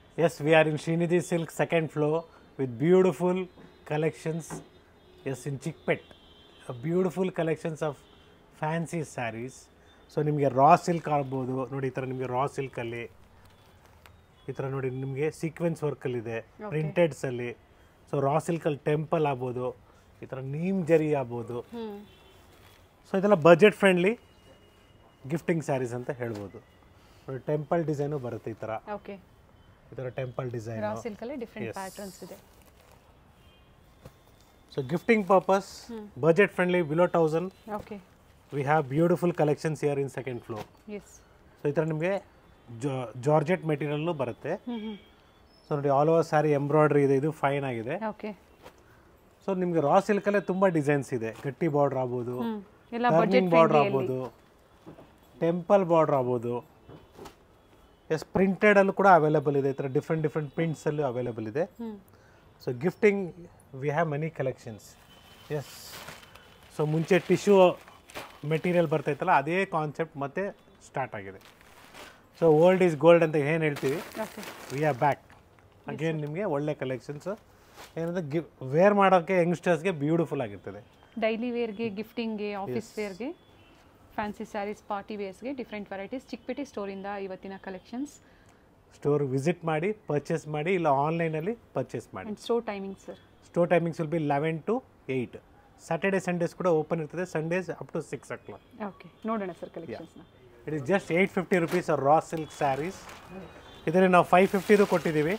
Yes, we are in Srinidhi Silk second floor with beautiful collections. Yes, in Chickpet. A beautiful collections of fancy saris so ನಿಮಗೆ raw silk ಆಗ್ಬೋದು ನೋಡಿ ಈ ಥರ ನಿಮಗೆ ರಾ ಸಿಲ್ಕಲ್ಲಿ ಈ ಥರ ನೋಡಿ ನಿಮಗೆ ಸೀಕ್ವೆನ್ಸ್ ವರ್ಕಲ್ಲಿದೆ ಪ್ರಿಂಟೆಡ್ಸಲ್ಲಿ ಸೊ ರಾ ಸಿಲ್ಕಲ್ಲಿ ಟೆಂಪಲ್ ಆಗ್ಬೋದು ಈ ಥರ ನೀಮ್ ಜರಿ ಆಗ್ಬೋದು ಹ್ಮ್ ಸೊ ಇದೆಲ್ಲ ಬಜೆಟ್ ಫ್ರೆಂಡ್ಲಿ ಗಿಫ್ಟಿಂಗ್ ಸ್ಯಾರೀಸ್ ಅಂತ ಹೇಳ್ಬೋದು ನೋಡಿ ಟೆಂಪಲ್ ಡಿಸೈನು ಬರುತ್ತೆ ಈ ಥರ ಓಕೆ ಈ ಥರ ಟೆಂಪಲ್ ಡಿಸೈನ್ ರಾ ಸಿಲ್ಕಲ್ಲಿ ಡಿಫ್ರೆಂಟ್ ಪ್ಯಾಟರ್ನ್ಸ್ ಇದೆ so gifting purpose budget friendly below thousand okay we have beautiful collections here in second floor yes so ಈ ಥರ ನಿಮಗೆ ಜಾರ್ಜೆಟ್ ಮೆಟೀರಿಯಲ್ಲು ಬರುತ್ತೆ ಹ್ಮ್ ಹ್ಮ್ ಸೊ ನೋಡಿ ಆಲ್ ಓವರ್ ಸ್ಯಾರಿ ಎಂಬ್ರಾಯ್ಡ್ರಿ ಇದೆ ಇದು ಫೈನ್ ಆಗಿದೆ ಓಕೆ ಸೊ ನಿಮಗೆ ರಾ ಸಿಲ್ಕಲ್ಲೇ ತುಂಬ ಡಿಸೈನ್ಸ್ ಇದೆ ಗಟ್ಟಿ ಬಾರ್ಡ್ರ್ ಆಗ್ಬೋದು ಹ್ಮ್ ಎಲ್ಲ ಬಜೆಟ್ ಟರ್ನಿಂಗ್ ಬಾರ್ಡ್ರ್ ಆಗ್ಬೋದು ಟೆಂಪಲ್ ಬಾರ್ಡ್ರ್ ಆಗ್ಬೋದು ಎಸ್ ಪ್ರಿಂಟೆಡಲ್ಲೂ ಕೂಡ ಅವೈಲೇಬಲ್ ಇದೆ ಈ ಥರ ಡಿಫ್ರೆಂಟ್ ಡಿಫ್ರೆಂಟ್ ಪ್ರಿಂಟ್ಸಲ್ಲೂ ಅವೈಲೇಬಲ್ ಇದೆ ಹ್ಮ್ so gifting we have many collections yes so ಮುಂಚೆ ಟಿಶ್ಯೂ ಮೆಟೀರಿಯಲ್ ಬರ್ತೈತಲ್ಲ ಅದೇ ಕಾನ್ಸೆಪ್ಟ್ ಮತ್ತೆ ಸ್ಟಾರ್ಟ್ ಆಗಿದೆ ಸೊ ಓಲ್ಡ್ ಈಸ್ ಗೋಲ್ಡ್ ಅಂತ ಏನು ಹೇಳ್ತೀವಿ okay we are back again ನಿಮಗೆ ಒಳ್ಳೆ ಕಲೆಕ್ಷನ್ಸ್ ಏನಂದ್ರೆ ಗಿ ವೇರ್ ಮಾಡೋಕ್ಕೆ ಯಂಗ್ಸ್ಟರ್ಸ್ಗೆ ಬ್ಯೂಟಿಫುಲ್ ಆಗಿರ್ತದೆ ಡೈಲಿ ವೇರ್ಗೆ ಗಿಫ್ಟಿಂಗ್ಗೆ ಆಫೀಸ್ ವೇರ್ಗೆ ಫ್ಯಾನ್ಸಿ ಸ್ಯಾರೀಸ್ ಪಾರ್ಟಿ ವೇರ್ಸ್ಗೆ ಡಿಫ್ರೆಂಟ್ ವೆರೈಟೀಸ್ ಚಿಕ್ಕಪೇಟೆ ಸ್ಟೋರಿಂದ ಇವತ್ತಿನ ಕಲೆಕ್ಷನ್ಸ್ ಸ್ಟೋರ್ ವಿಸಿಟ್ ಮಾಡಿ ಪರ್ಚೇಸ್ ಮಾಡಿ ಇಲ್ಲ ಆನ್ಲೈನಲ್ಲಿ ಪರ್ಚೇಸ್ ಮಾಡಿ and store timing sir store timings will be eleven to eight Saturday Sundays ಕೂಡ ಓಪನ್ ಇರ್ತದೆ Sundays up to six o'clock okay ನೋಡೋಣ ಸರ್ ಕಲೆಕ್ಷನ್ಸ್ನ it is just eight fifty rupees raw silk saris ಇದರಲ್ಲಿ ನಾವು five ಫಿಫ್ಟಿದು ಕೊಟ್ಟಿದ್ದೀವಿ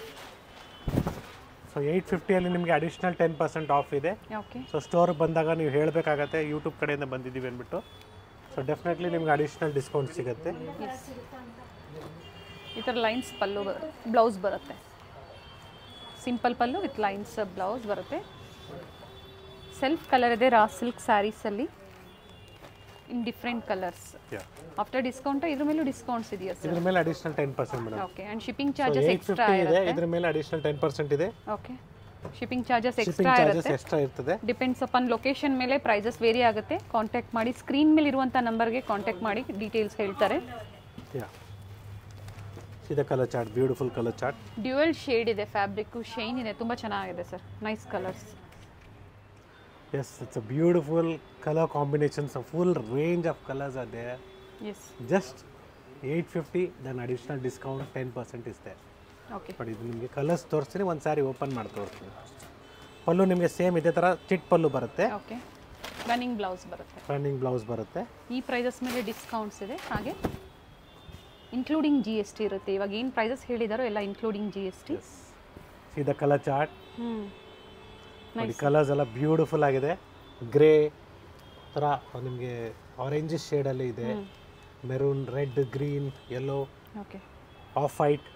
so eight ಫಿಫ್ಟಿಯಲ್ಲಿ ನಿಮಗೆ ಅಡಿಷ್ನಲ್ ಟೆನ್ ಪರ್ಸೆಂಟ್ ಆಫ್ ಇದೆ ಓಕೆ ಸೊ ಸ್ಟೋರ್ಗೆ ಬಂದಾಗ ನೀವು ಹೇಳಬೇಕಾಗತ್ತೆ ಯೂಟ್ಯೂಬ್ ಕಡೆಯಿಂದ ಬಂದಿದ್ದೀವಿ ಅಂದ್ಬಿಟ್ಟು ಸೊ ಡೆಫಿನೆಟ್ಲಿ ನಿಮ್ಗೆ ಅಡಿಷ್ನಲ್ ಡಿಸ್ಕೌಂಟ್ ಸಿಗುತ್ತೆ ಎಸ್ ಈ ಥರ ಲೈನ್ಸ್ ಪಲ್ಲು ಬ್ಲೌಸ್ ಬರುತ್ತೆ simple pallu with lines blouse ಬರುತ್ತೆ ಸೆಲ್ಫ್ ಕಲರ್ ಇದೆ ರಾ ಸಿಲ್ಕ್ ಸ್ಯಾರೀಸಲ್ಲಿ in different colours after discount ಇದ್ರ ಮೇಲೂ ಡಿಸ್ಕೌಂಟ್ಸ್ ಇದೆಯಾ ಸರ್ ಇದ್ರ ಮೇಲೆ additional ten percent madam okay and shipping charges eight extra fifty ಇದೆ ಇರುತ್ತೆ ಇದ್ರ ಮೇಲೆ ಅಡಿಷ್ನಲ್ ಟೆನ್ ಪರ್ಸೆಂಟ್ ಇದೆ okay shipping charges shipping extra charges ಇರುತ್ತೆ ಎಕ್ಸ್ಟ್ರಾ ಇರ್ತದೆ ಡಿಪೆಂಡ್ಸ್ ಅಪಾನ್ ಲೊಕೇಶನ್ ಮೇಲೆ ಪ್ರೈಸಸ್ ವೇರಿ ಆಗುತ್ತೆ ಕಾಂಟ್ಯಾಕ್ಟ್ ಮಾಡಿ ಸ್ಕ್ರೀನ್ ಮೇಲೆ ಇರುವಂಥ ನಂಬರ್ಗೆ ಕಾಂಟ್ಯಾಕ್ಟ್ ಮಾಡಿ ಡೀಟೇಲ್ಸ್ ಹೇಳ್ತಾರೆ ಯಾ ಇದೆ colour chart beautiful colour chart dual shade ಇದೆ ಫ್ಯಾಬ್ರಿಕ್ಕು ಶೈನ್ ಇದೆ ತುಂಬ ಚೆನ್ನಾಗಿದೆ sir nice colours yes it's a beautiful colour combinations full range of colours are there yes just eight fifty then additional discount ten percent ಇಸ್ತೆ okay but ಇದು ನಿಮಗೆ colours ತೋರಿಸ್ತೀನಿ ಒಂದು ಸಾರಿ open ಮಾಡಿ ತೋರಿಸ್ತೀನಿ ಪಲ್ಲು ನಿಮಗೆ ಸೇಮ್ ಇದೇ ಥರ ಚಿಟ್ ಪಲ್ಲು ಬರುತ್ತೆ ಓಕೆ ರನ್ನಿಂಗ್ ಬ್ಲೌಸ್ ಬರುತ್ತೆ ರನ್ನಿಂಗ್ ಬ್ಲೌಸ್ ಬರುತ್ತೆ ಈ ಪ್ರೈಸಸ್ ಮೇಲೆ ಡಿಸ್ಕೌಂಟ್ಸ್ ಇದೆ ಹಾಗೆ ಇನ್ಕ್ಲೂಡಿಂಗ್ ಜಿ ಎಸ್ ಟಿ ಇರುತ್ತೆ ಇವಾಗ ಏನು ಪ್ರೈಸಸ್ ಹೇಳಿದಾರೋ ಎಲ್ಲ ಇನ್ಕ್ಲೂಡಿಂಗ್ ಜಿ ಎಸ್ ಟಿ ಇದು ಕಲರ್ ಚಾರ್ಟ್ ಹ್ಞೂ ನೋಡಿ ಕಲರ್ಸ್ ಎಲ್ಲ ಬ್ಯೂಟಿಫುಲ್ ಆಗಿದೆ ಗ್ರೇ ಥರ ನಿಮಗೆ ಆರೆಂಜ್ ಶೇಡಲ್ಲಿ ಇದೆ maroon red green yellow okay off white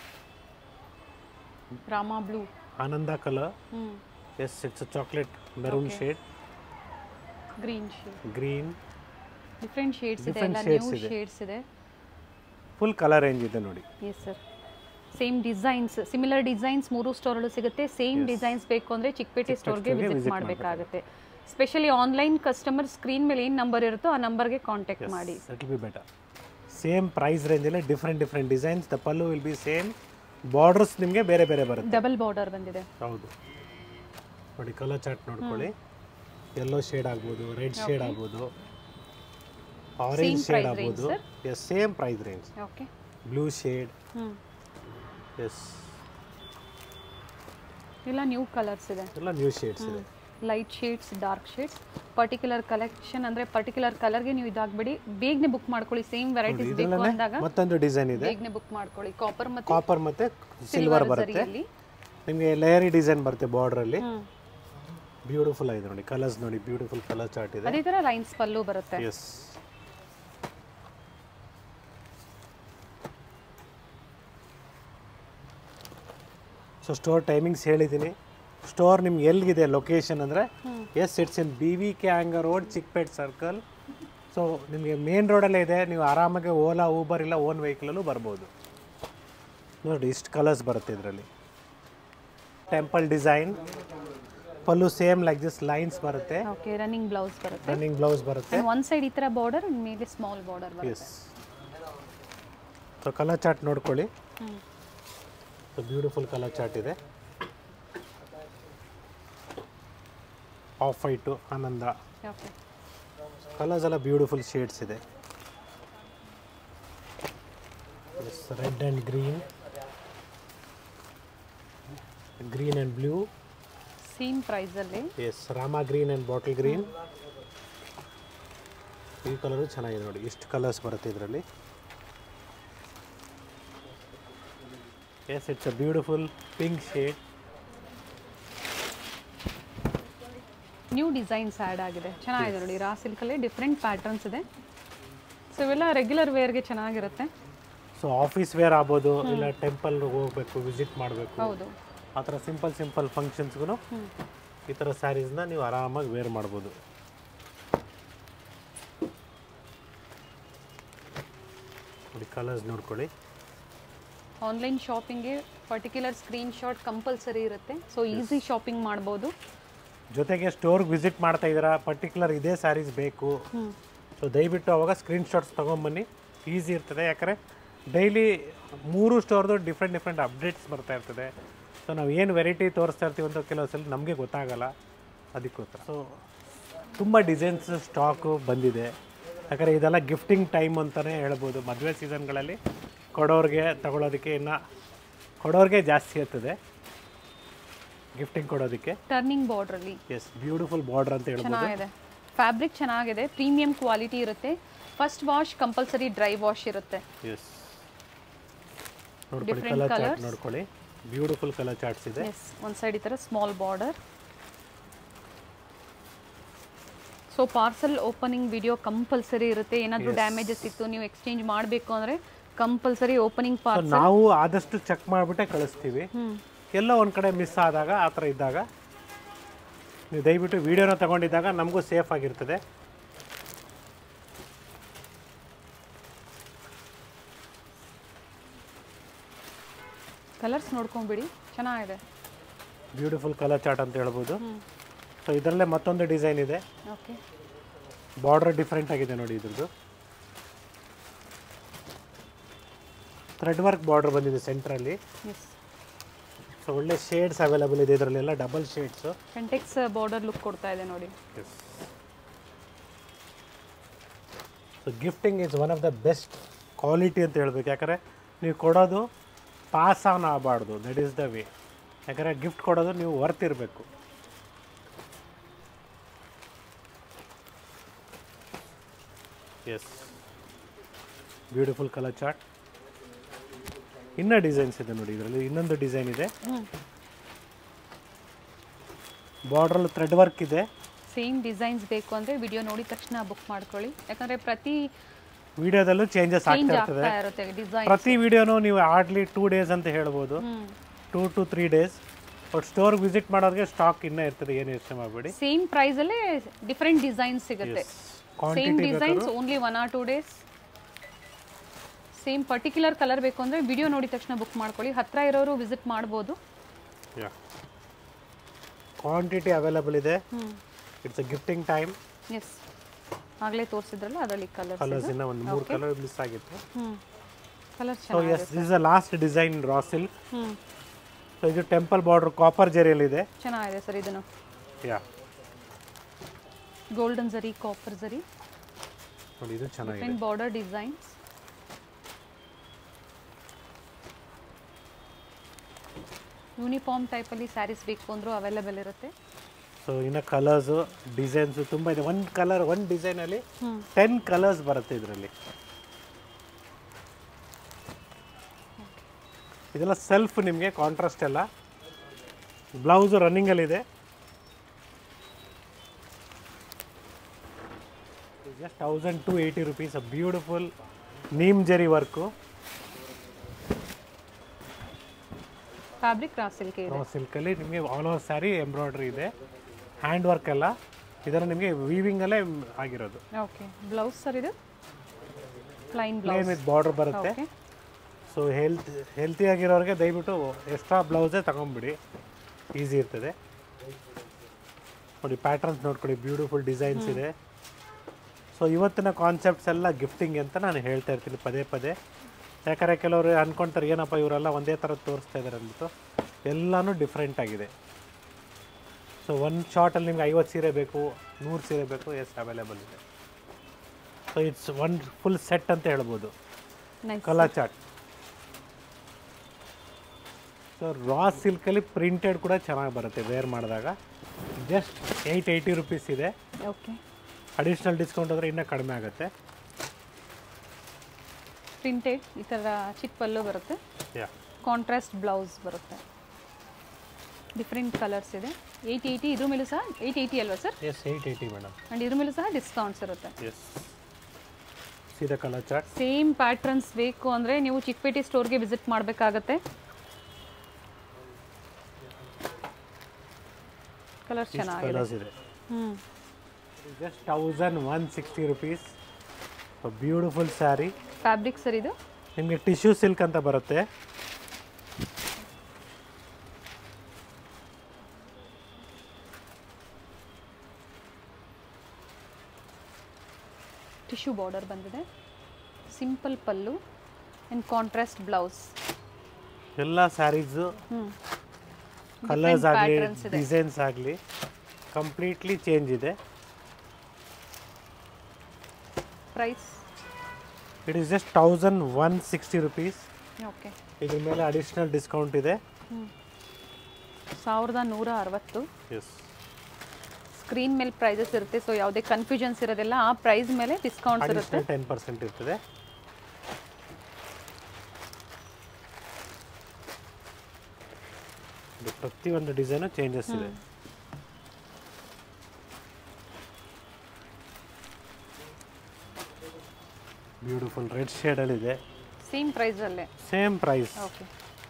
Rama blue Ananda colour ಹ್ಞೂ yes it's chocolate maroon shade green shade green different shades ಇದೆ Different ಎಲ್ಲ shades ನ್ಯೂ ಇದೆ. ಶೇಡ್ಸ್ ಇದೆ ಫುಲ್ ಕಲರ್ ರೇಂಜ್ ಇದೆ ನೋಡಿ yes sir same designs similar designs ಮೂರು ಸ್ಟೋರಲ್ಲೂ ಸಿಗುತ್ತೆ ಸೇಮ್ ಡಿಸೈನ್ಸ್ ಬೇಕು ಅಂದರೆ ಚಿಕ್ಕಪೇಟೆ ಸ್ಟೋರ್ಗೆ store ಗೆ ವಿಸಿಟ್ visit ಮಾಡಬೇಕಾಗುತ್ತೆ ಸ್ಪೆಷಲಿ ಆನ್ಲೈನ್ ಕಸ್ಟಮರ್ ಸ್ಕ್ರೀನ್ ಮೇಲೆ ಏನು ನಂಬರ್ ಇರುತ್ತೋ ಆ ನಂಬರ್ಗೆ ಕಾಂಟ್ಯಾಕ್ಟ್ ಮಾಡಿ it be better same price ರೇಂಜಲ್ಲಿ different different designs the pallu will be same borders ನಿಮಗೆ ಬೇರೆ ಬೇರೆ ಬರುತ್ತೆ ಡಬಲ್ ಬಾರ್ಡರ್ ಬಂದಿದೆ ಹೌದು ನೋಡಿ ಕಲರ್ ಚಾರ್ಟ್ ನೋಡ್ಕೊಳ್ಳಿ ಯೆಲ್ಲೋ ಶೇಡ್ ಆಗ್ಬೋದು ರೆಡ್ ಶೇಡ್ ಆಗ್ಬೋದು ಆರೆಂಜ್ ಶೇಡ್ price range, ಆಗ್ಬೋದು yes same price range okay blue shade ಹ್ಞೂ ಎಸ್ ಇಲ್ಲ ನ್ಯೂ ಕಲರ್ಸ್ ಇದೆ ಎಲ್ಲ ನ್ಯೂ ಶೇಡ್ಸ್ ಇದೆ light shades dark shades particular collection ಅಂದರೆ ಪರ್ಟಿಕ್ಯುಲರ್ ಕಲರ್ಗೆ ನೀವು ಇದಾಗಬೇಡಿ ಬೇಗನೆ ಬುಕ್ ಮಾಡ್ಕೊಳ್ಳಿ ಸೇಮ್ ವೆರೈಟೀಸ್ ಬೇಕು ಇದರಲ್ಲೇ ಅಂದಾಗ ಮತ್ತೊಂದು ಡಿಸೈನ್ ಇದೆ ಬೇಗನೆ ಬುಕ್ ಮಾಡ್ಕೊಳ್ಳಿ ಕಾಪರ್ ಮತ್ತು ಕಾಪರ್ ಮತ್ತೆ ಸಿಲ್ವರ್ ಬರುತ್ತೆ ಸರಿಯಲ್ಲಿ ನಿಮಗೆ ಲೇಯರಿ ಡಿಸೈನ್ ಬರುತ್ತೆ ಬಾರ್ಡ್ರಲ್ಲಿ ಹ್ಮ್ ಬ್ಯೂಟಿಫುಲ್ ಆಗಿದೆ ನೋಡಿ ಕಲರ್ಸ್ ನೋಡಿ ಬ್ಯೂಟಿಫುಲ್ ಕಲರ್ ಚಾರ್ಟ್ ಇದೆ ಅದೇ ಥರ ಲೈನ್ಸ್ ಪಲ್ಲು ಬರುತ್ತೆ ಎಸ್ ಸೊ ಸ್ಟೋರ್ ಟೈಮಿಂಗ್ಸ್ ಹೇಳಿದ್ದೀನಿ ಸ್ಟೋರ್ ನಿಮ್ಗೆ ಎಲ್ಲಿಗಿದೆ ಲೊಕೇಶನ್ ಅಂದರೆ yes it's in B V K Iyengar road Chickpet circle so ನಿಮಗೆ ಮೇನ್ ರೋಡಲ್ಲೇ ಇದೆ ನೀವು ಆರಾಮಾಗಿ ಓಲಾ ಊಬರ್ ಇಲ್ಲ ಓನ್ ವೆಹಿಕಲಲ್ಲೂ ಬರ್ಬೋದು ನೋಡಿ ಇಷ್ಟು ಕಲರ್ಸ್ ಬರುತ್ತೆ ಇದರಲ್ಲಿ temple design pallu same like this lines ಬರುತ್ತೆ ಓಕೆ ರನ್ನಿಂಗ್ ಬ್ಲೌಸ್ ಬರುತ್ತೆ ರನ್ನಿಂಗ್ ಬ್ಲೌಸ್ ಬರುತ್ತೆ ಒನ್ ಸೈಡ್ ಈ ಥರ ಬಾರ್ಡರ್ ಮೇಲೆ ಸ್ಮಾಲ್ ಬಾರ್ಡರ್ ಬರುತ್ತೆ ಎಸ್ ಸೊ ಕಲರ್ ಚಾರ್ಟ್ ನೋಡ್ಕೊಳ್ಳಿ hmm so beautiful colour chart ಇದೆ ಆಫ್ ವೈಟು ಆನಂದ ಓಕೆ ಕಲರ್ಸ್ ಎಲ್ಲ ಬ್ಯೂಟಿಫುಲ್ ಶೇಡ್ಸ್ ಇದೆ red and green green and blue same ಪ್ರೈಸಲ್ಲಿ yes Rama green and bottle green ಈ ಕಲರು ಚೆನ್ನಾಗಿದೆ ನೋಡಿ ಇಷ್ಟು ಕಲರ್ಸ್ ಬರುತ್ತೆ ಇದರಲ್ಲಿ yes it's a beautiful pink shade new designs add ಆಗಿದೆ ಚೆನ್ನಾಗಿದೆ ನೋಡಿ ರಾ ಸಿಲ್ಕಲ್ಲಿ ಡಿಫ್ರೆಂಟ್ ಪ್ಯಾಟರ್ನ್ಸ್ ಇದೆ ಸೊ ಇವೆಲ್ಲ ರೆಗ್ಯುಲರ್ ವೇರ್ಗೆ ಚೆನ್ನಾಗಿರುತ್ತೆ ಸೊ ಆಫೀಸ್ ವೇರ್ ಆಗ್ಬೋದು ಇಲ್ಲ ಟೆಂಪಲ್ ಹೋಗ್ಬೇಕು ವಿಸಿಟ್ ಮಾಡಬೇಕು ಹೌದು ಆ ಥರ ಸಿಂಪಲ್ ಸಿಂಪಲ್ ಫಂಕ್ಷನ್ಸ್ಗೂ ಈ ಥರ ಸ್ಯಾರೀಸ್ನ ನೀವು ಆರಾಮಾಗಿ ವೇರ್ ಮಾಡ್ಬೋದು ನೋಡಿ ಕಲರ್ಸ್ ನೋಡ್ಕೊಳ್ಳಿ ಆನ್ಲೈನ್ ಶಾಪಿಂಗ್ಗೆ ಪರ್ಟಿಕ್ಯುಲರ್ ಸ್ಕ್ರೀನ್ಶಾಟ್ ಕಂಪಲ್ಸರಿ ಇರುತ್ತೆ ಸೊ ಈಸಿ ಶಾಪಿಂಗ್ ಮಾಡ್ಬೋದು ಜೊತೆಗೆ ಸ್ಟೋರ್ಗೆ ವಿಸಿಟ್ ಮಾಡ್ತಾ ಇದ್ದೀರಾ ಪರ್ಟಿಕ್ಯುಲರ್ ಇದೇ ಸ್ಯಾರೀಸ್ ಬೇಕು ಸೊ ದಯವಿಟ್ಟು ಅವಾಗ ಸ್ಕ್ರೀನ್ಶಾಟ್ಸ್ ತೊಗೊಂಬನ್ನಿ ಈಸಿ ಇರ್ತದೆ ಯಾಕಂದರೆ ಡೈಲಿ ಮೂರು ಸ್ಟೋರ್ದು ಡಿಫ್ರೆಂಟ್ ಡಿಫ್ರೆಂಟ್ ಅಪ್ಡೇಟ್ಸ್ ಬರ್ತಾ ಇರ್ತದೆ ಸೊ ನಾವು ಏನು ವೆರೈಟಿ ತೋರಿಸ್ತಾ ಇರ್ತೀವಿ ಅಂತ ಕೆಲವು ಸಲ ನಮಗೆ ಗೊತ್ತಾಗಲ್ಲ ಅದಕ್ಕೋಸ್ಕರ ಸೊ ತುಂಬ ಡಿಸೈನ್ಸ್ ಸ್ಟಾಕು ಬಂದಿದೆ ಯಾಕಂದರೆ ಇದೆಲ್ಲ ಗಿಫ್ಟಿಂಗ್ ಟೈಮ್ ಅಂತಲೇ ಹೇಳ್ಬೋದು ಮದುವೆ ಸೀಸನ್ಗಳಲ್ಲಿ ಕೊಡೋರಿಗೆ ತಗೊಳ್ಳೋದಕ್ಕೆ ಇನ್ನು ಕೊಡೋರಿಗೆ ಜಾಸ್ತಿ ಇರ್ತದೆ ಗಿಫ್ಟಿಂಗ್ ಕೊಡೋದಕ್ಕೆ ಟರ್ನಿಂಗ್ ಬಾರ್ಡ್ರಲ್ಲಿ ಎಸ್ ಬ್ಯೂಟಿಫುಲ್ ಬಾರ್ಡರ್ ಅಂತ ಹೇಳ್ಬೋದು ಚೆನ್ನಾಗಿದೆ ಫ್ಯಾಬ್ರಿಕ್ ಚೆನ್ನಾಗಿದೆ ಪ್ರೀಮಿಯಂ ಕ್ವಾಲಿಟಿ ಇರುತ್ತೆ first wash compulsory dry wash ಇರುತ್ತೆ ಎಸ್ ನೋಡ್ಕೊಳ್ಳಿ Different ಕಲರ್ ಚಾರ್ಟ್ colours. ನೋಡ್ಕೊಳ್ಳಿ ಬ್ಯೂಟಿಫುಲ್ ಕಲರ್ ಚಾರ್ಟ್ಸ್ ಇದೆ ಎಸ್ ಒಂದು ಸೈಡ್ ಈ ಥರ small border so parcel opening video compulsory ಇರುತ್ತೆ ಏನಾದರೂ ಡ್ಯಾಮೇಜಸ್ ಇತ್ತು ನೀವು ಎಕ್ಸ್ಚೇಂಜ್ ಮಾಡಬೇಕು ಅಂದರೆ ಕಂಪಲ್ಸರಿ ಓಪನಿಂಗ್ ಸೊ ಪಾರ್ಸಲ್ ನಾವು ಆದಷ್ಟು ಚೆಕ್ ಮಾಡಿಬಿಟ್ಟೆ ಕಳಿಸ್ತೀವಿ ಹ್ಮ್ ಎಲ್ಲೋ ಒಂದು ಕಡೆ ಮಿಸ್ ಆದಾಗ ಆ ಥರ ಇದ್ದಾಗ ನೀವು ದಯವಿಟ್ಟು ವಿಡಿಯೋನ ತಗೊಂಡಿದ್ದಾಗ ನಮಗೂ ಸೇಫ್ ಆಗಿರ್ತದೆ ಕಲರ್ಸ್ ನೋಡ್ಕೊಂಬಿಡಿ ಚೆನ್ನಾಗಿದೆ ಬ್ಯೂಟಿಫುಲ್ ಕಲರ್ ಚಾರ್ಟ್ ಅಂತ ಹೇಳ್ಬೋದು ಸೊ ಇದರಲ್ಲೇ ಮತ್ತೊಂದು ಡಿಸೈನ್ ಇದೆ ಓಕೆ ಬಾರ್ಡರ್ ಡಿಫ್ರೆಂಟ್ ಆಗಿದೆ ನೋಡಿ ಇದ್ರದ್ದು ಥ್ರೆಡ್ ವರ್ಕ್ ಬಾರ್ಡರ್ ಬಂದಿದೆ ಸೆಂಟ್ರಲ್ಲಿ ಎಸ್ ಸೊ ಒಳ್ಳೆ ಶೇಡ್ಸ್ ಅವೈಲೇಬಲ್ ಇದೆ ಇದರಲ್ಲೆಲ್ಲ ಡಬಲ್ ಶೇಡ್ಸು ಫೆಂಟೆಕ್ಸ್ ಬಾರ್ಡರ್ ಲುಕ್ ಕೊಡ್ತಾ ಇದೆ ನೋಡಿ so gifting is one of the best quality ಅಂತ ಹೇಳ್ಬೇಕು ಯಾಕಂದರೆ ನೀವು ಕೊಡೋದು ಪಾಸ್ ಆನ್ ಆಗಬಾರ್ದು ದಟ್ ಈಸ್ ದ ವೇ ಯಾಕಂದರೆ ಗಿಫ್ಟ್ ಕೊಡೋದು ನೀವು ವರ್ತ್ ಇರಬೇಕು ಎಸ್ ಬ್ಯೂಟಿಫುಲ್ ಕಲರ್ ಚಾರ್ಟ್ ಇನ್ನೂ ಡಿಸೈನ್ಸ್ ಇದೆ ನೋಡಿ ಇದರಲ್ಲಿ ಇನ್ನೊಂದು ಡಿಸೈನ್ ಇದೆ ಹ್ಞೂ ಬಾರ್ಡ್ರಲ್ಲಿ ಥ್ರೆಡ್ ವರ್ಕ್ ಇದೆ ಸೇಮ್ ಡಿಸೈನ್ಸ್ ಬೇಕು ಅಂದರೆ ವಿಡಿಯೋ ನೋಡಿದ ತಕ್ಷಣ ಬುಕ್ ಮಾಡ್ಕೊಳ್ಳಿ ಯಾಕಂದರೆ ಪ್ರತಿ ವಿಡಿಯೋದಲ್ಲೂ ಚೇಂಜಸ್ ಚೇಂಜ್ ಆಗ್ತಾ ಇರ್ತದೆ ಆಗ್ತಾ ಇರುತ್ತೆ ಡಿಸೈನ್ ಪ್ರತಿ ವಿಡಿಯೋನು ನೀವು ಹಾರ್ಡ್ಲಿ ಟೂ ಡೇಸ್ ಅಂತ ಹೇಳ್ಬೋದು hmm two to three days but ಸ್ಟೋರ್ಗೆ ವಿಸಿಟ್ ಮಾಡೋರಿಗೆ ಸ್ಟಾಕ್ ಇನ್ನೂ ಇರ್ತದೆ ಏನು ಯೋಚನೆ ಮಾಡಬೇಡಿ ಸೇಮ್ ಪ್ರೈಸಲ್ಲೇ ಡಿಫ್ರೆಂಟ್ ಡಿಸೈನ್ಸ್ ಸಿಗುತ್ತೆ same quantity designs only one or two days same particular colour ಬೇಕು ಅಂದರೆ ವಿಡಿಯೋ ನೋಡಿದ ತಕ್ಷಣ ಬುಕ್ ಮಾಡ್ಕೊಳ್ಳಿ ಹತ್ರ ಇರೋರು ವಿಸಿಟ್ ಮಾಡ್ಬೋದು ಕ್ವಾಂಟಿಟಿ ಅವೈಲೇಬಲ್ ಇದೆ ಹ್ಞೂ it's a gifting time yes ಆಗಲೇ ತೋರಿಸಿದ್ರಲ್ಲ ಅದರಲ್ಲಿ ಕಲರ್ಸ್ ಕಲರ್ಸ್ ಇನ್ನ ಒಂದು ಮೂರು ಕಲರ್ ಮಿಸ್ ಆಗಿತ್ತು ಹ್ಞೂ ಕಲರ್ ಸೊ ಚೆನ್ನಾಗಿದೆ yes this a last design raw silk ಹ್ಞೂ ಸೊ ಇದು ಟೆಂಪಲ್ ಬಾರ್ಡರ್ ಕಾಪರ್ ಜರಿಯಲ್ಲಿದೆ ಚೆನ್ನಾಗಿದೆ ಸರ್ ಇದನ್ನು ಯಾ ಗೋಲ್ಡನ್ ಜರಿ ಕಾಪರ್ ಜರಿ ನೋಡಿ ಇದು ಚೆನ್ನಾಗಿದೆ ಡಿಫ್ರೆಂಟ್ ಬಾರ್ಡರ್ ಡಿಸೈನ್ಸ್ ಯೂನಿಫಾರ್ಮ್ ಟೈಪಲ್ಲಿ ಸ್ಯಾರೀಸ್ ಬೇಕು ಅಂದರೂ ಅವೈಲೇಬಲ್ ಇರುತ್ತೆ ಸೊ ಇನ್ನು ಕಲರ್ಸು ಡಿಸೈನ್ಸು ತುಂಬ ಇದೆ ಒಂದು ಕಲರ್ ಒಂದು ಡಿಸೈನಲ್ಲಿ ಹ್ಞೂ ಟೆನ್ ಕಲರ್ಸ್ ಬರುತ್ತೆ ಇದರಲ್ಲಿ ಇದೆಲ್ಲ ಸೆಲ್ಫ್ ನಿಮಗೆ ಕಾಂಟ್ರಾಸ್ಟ್ ಎಲ್ಲ ಬ್ಲೌಸು ರನ್ನಿಂಗಲ್ಲಿದೆ just thousand two eighty rupees beautiful neem zari work fabric raw silk ಇದೆ ಸಿಲ್ಕಲ್ಲಿ ನಿಮಗೆ ಆಲ್ ಓವರ್ ಸ್ಯಾರಿ ಎಂಬ್ರಾಯ್ಡ್ರಿ ಇದೆ ಹ್ಯಾಂಡ್ ವರ್ಕ್ ಎಲ್ಲ ಇದರ ನಿಮಗೆ ವೀವಿಂಗಲ್ಲೇ ಆಗಿರೋದು ಓಕೆ ಬ್ಲೌಸ್ ಸರ್ ಇದು plain plain blouse with border ಬರುತ್ತೆ ಓಕೆ ಸೊ ಹೆಲ್ತ್ ಹೆಲ್ತಿ ಆಗಿರೋರಿಗೆ ದಯವಿಟ್ಟು ಎಕ್ಸ್ಟ್ರಾ ಬ್ಲೌಸೇ ತಗೊಂಬಿಡಿ ಈಸಿ ಇರ್ತದೆ ನೋಡಿ ಪ್ಯಾಟರ್ನ್ಸ್ ನೋಡ್ಕೊಳ್ಳಿ ಬ್ಯೂಟಿಫುಲ್ ಡಿಸೈನ್ಸ್ ಇದೆ ಸೊ ಇವತ್ತಿನ ಕಾನ್ಸೆಪ್ಟ್ಸ್ ಎಲ್ಲ ಗಿಫ್ಟಿಂಗ್ ಅಂತ ನಾನು ಹೇಳ್ತಾ ಇರ್ತೀನಿ ಪದೇ ಪದೇ ಯಾಕಂದರೆ ಕೆಲವರು ಅಂದ್ಕೊಳ್ತಾರೆ ಏನಪ್ಪ ಇವರೆಲ್ಲ ಒಂದೇ ಥರ ತೋರಿಸ್ತಾ ಇದ್ದಾರೆ ಅಂದ್ಬಿಟ್ಟು ಎಲ್ಲನೂ ಡಿಫ್ರೆಂಟ್ ಆಗಿದೆ ಸೊ ಒಂದು ಶಾರ್ಟಲ್ಲಿ ನಿಮ್ಗೆ ಐವತ್ತು ಸೀರೆ ಬೇಕು ನೂರು ಸೀರೆ ಬೇಕು ಎಸ್ ಅವೈಲೇಬಲ್ ಇದೆ so it's one full set ಅಂತ ಹೇಳ್ಬೋದು nice colour chart so raw ಸಿಲ್ಕಲ್ಲಿ ಪ್ರಿಂಟೆಡ್ ಕೂಡ ಚೆನ್ನಾಗಿ ಬರುತ್ತೆ ವೇರ್ ಮಾಡಿದಾಗ ಜಸ್ಟ್ ಏಯ್ಟ್ ಏಯ್ಟಿ ರುಪೀಸ್ ಇದೆ ಓಕೆ ಅಡಿಷ್ನಲ್ ಡಿಸ್ಕೌಂಟ್ ಆದರೆ ಇನ್ನೂ ಕಡಿಮೆ ಆಗುತ್ತೆ ಪ್ರಿಂಟೆಡ್ ಈ ಥರ ಚಿಕ್ಕ ಪಲ್ಲು ಬರುತ್ತೆ ಯಾ ಕಾಂಟ್ರಾಸ್ಟ್ ಬ್ಲೌಸ್ ಬರುತ್ತೆ ಡಿಫ್ರೆಂಟ್ ಕಲರ್ಸ್ ಇದೆ ಏಯ್ಟ್ ಏಯ್ಟಿ ಇದ್ರ ಮೇಲೂ ಸಹ ಏಯ್ಟ್ ಏಯ್ಟಿ ಅಲ್ವಾ sir yes eight eighty madam and ಇದ್ರ ಮೇಲೂ ಸಹ ಡಿಸ್ಕೌಂಟ್ಸ್ ಇರುತ್ತೆ ಎಸ್ ಸೀದಾ ಕಲರ್ ಚಾಟ್ ಸೇಮ್ ಪ್ಯಾಟ್ರನ್ಸ್ ಬೇಕು ಅಂದರೆ ನೀವು ಚಿಕ್ಕಪೇಟೆ ಸ್ಟೋರ್ಗೆ ವಿಸಿಟ್ ಮಾಡಬೇಕಾಗತ್ತೆ ಕಲರ್ಸ್ ಚೆನ್ನಾಗಿದೆ ಕಲರ್ಸ್ ಇದೆ ಹ್ಞೂ just thousand one sixty rupees beautiful sari fabric sir ಇದು ನಿಮಗೆ ಟಿಶ್ಯೂ ಸಿಲ್ಕ್ ಅಂತ ಬರುತ್ತೆ ಟಿಶ್ಯೂ ಬಾರ್ಡರ್ ಬಂದಿದೆ simple pallu and contrast blouse ಎಲ್ಲ ಸ್ಯಾರೀಸು ಹ್ಞೂ ಕಲರ್ಸ್ ಆಗಲಿ patterns ಇದೆ. ಡಿಸೈನ್ಸ್ ಆಗಲಿ ಕಂಪ್ಲೀಟ್ಲಿ ಚೇಂಜ್ ಇದೆ price it is just thousand one sixty rupees okay ಇದ್ರ ಮೇಲೆ ಅಡಿಷ್ನಲ್ ಡಿಸ್ಕೌಂಟ್ ಇದೆ ಸಾವಿರದ ನೂರ ಅರವತ್ತು ಎಸ್ ಸ್ಕ್ರೀನ್ ಮೇಲೆ ಪ್ರೈಸಸ್ ಇರುತ್ತೆ ಸೊ ಯಾವುದೇ ಕನ್ಫ್ಯೂಷನ್ಸ್ ಇರೋದಿಲ್ಲ ಆ ಪ್ರೈಸ್ ಮೇಲೆ ಡಿಸ್ಕೌಂಟ್ಸ್ ಇರುತ್ತೆ ಅಡಿಷ್ನಲ್ ಟೆನ್ ಪರ್ಸೆಂಟ್ ಇರ್ತದೆ ಇದು ಪ್ರತಿಯೊಂದು ಡಿಸೈನು ಚೇಂಜಸ್ ಇದೆ ಬ್ಯೂಟಿಫುಲ್ ರೆಡ್ ಶೇಡಲ್ಲಿದೆ ಸೇಮ್ ಪ್ರೈಸಲ್ಲೇ ಸೇಮ್ ಪ್ರೈಸ್ ಓಕೆ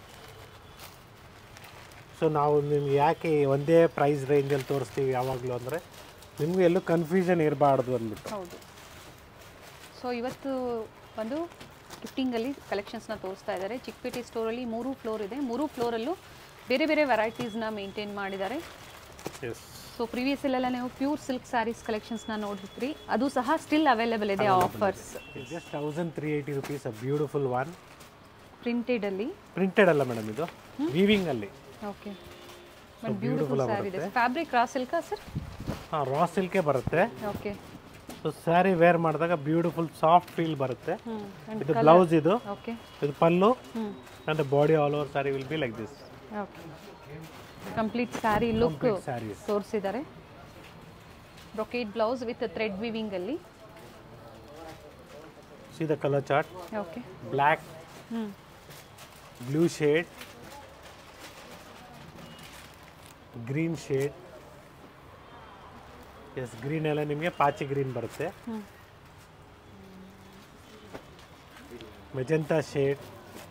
ಸೊ ನಾವು ನಿಮ್ಗೆ ಯಾಕೆ ಒಂದೇ ಪ್ರೈಸ್ ರೇಂಜಲ್ಲಿ ತೋರಿಸ್ತೀವಿ ಯಾವಾಗಲೂ ಅಂದರೆ ನಿಮಗೂ ಎಲ್ಲೂ ಕನ್ಫ್ಯೂಷನ್ ಇರಬಾರ್ದು ಅಂದ್ಬಿಟ್ಟು ಹೌದು ಸೊ ಇವತ್ತು ಒಂದು ಗಿಫ್ಟಿಂಗಲ್ಲಿ ಕಲೆಕ್ಷನ್ಸ್ನ ತೋರಿಸ್ತಾ ಇದ್ದಾರೆ ಚಿಕ್ಕಪೇಟೆ ಸ್ಟೋರಲ್ಲಿ ಮೂರು ಫ್ಲೋರ್ ಇದೆ ಮೂರು ಫ್ಲೋರಲ್ಲೂ ಬೇರೆ ಬೇರೆ ವೆರೈಟೀಸ್ನ ಮೇಂಟೈನ್ ಮಾಡಿದ್ದಾರೆ ಎಸ್ ಸೊ ಪ್ರೀವಿಯಸ್ ಅಲ್ಲೆಲ್ಲ ನೀವು ಪ್ಯೂರ್ ಸಿಲ್ಕ್ ಸ್ಯಾರೀಸ್ ಕಲೆಕ್ಷನ್ಸ್ನ ನೋಡಿದ್ರಿ ಅದು ಸಹ ಸ್ಟಿಲ್ ಅವೈಲೇಬಲ್ ಇದೆ offers just thousand three eighty rupees a beautiful one ಪ್ರಿಂಟೆಡಲ್ಲಿ ಪ್ರಿಂಟೆಡ್ ಅಲ್ಲ ಮೇಡಮ್ ಇದು ವೀವಿಂಗ್ ಅಲ್ಲಿ ಓಕೆ ಬಟ್ ಬ್ಯೂಟಿಫುಲ್ ಸ್ಯಾರಿ ಇದೆ ಫ್ಯಾಬ್ರಿಕ್ ರಾ ಸಿಲ್ಕಾ ಸರ್ ಹಾಂ ರಾ ಸಿಲ್ಕೆ ಬರುತ್ತೆ ಓಕೆ ಸೊ ಸ್ಯಾರಿ ವೇರ್ ಮಾಡಿದಾಗ ಬ್ಯೂಟಿಫುಲ್ ಸಾಫ್ಟ್ ಫೀಲ್ ಬರುತ್ತೆ ಹ್ಞೂ ಇದು ಬ್ಲೌಸ್ ಇದು ಓಕೆ ಇದು ಪಲ್ಲು ಹ್ಞೂ and body all over sari will be like this okay complete sari look saris ತೋರಿಸಿದ್ದಾರೆ ಬ್ರೊಕೇಟ್ ಬ್ಲೌಸ್ ವಿತ್ ಥ್ರೆಡ್ ವಿವಿಂಗಲ್ಲಿ see the colour chart okay black ಹ್ಞೂ blue shade green shade yes green ಎಲ್ಲ ನಿಮಗೆ ಪಾಚಿ ಗ್ರೀನ್ ಬರುತ್ತೆ ಹ್ಞೂ magenta shade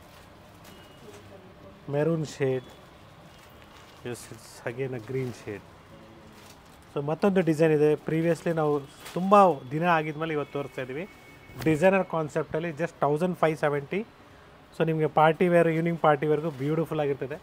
maroon shade yes it's again a green shade so ಮತ್ತೊಂದು design ಇದೆ ಪ್ರೀವಿಯಸ್ಲಿ ನಾವು ತುಂಬ ದಿನ ಆಗಿದ್ಮೇಲೆ ಇವತ್ತು ತೋರಿಸ್ತಾ ಇದ್ದೀವಿ ಡಿಸೈನರ್ ಕಾನ್ಸೆಪ್ಟಲ್ಲಿ just thousand five seventy so ನಿಮಗೆ ಪಾರ್ಟಿ ವೇರ್ ಈವ್ನಿಂಗ್ ಪಾರ್ಟಿ ವೇರ್ಗೂ ಬ್ಯೂಟಿಫುಲ್ ಆಗಿರ್ತದೆ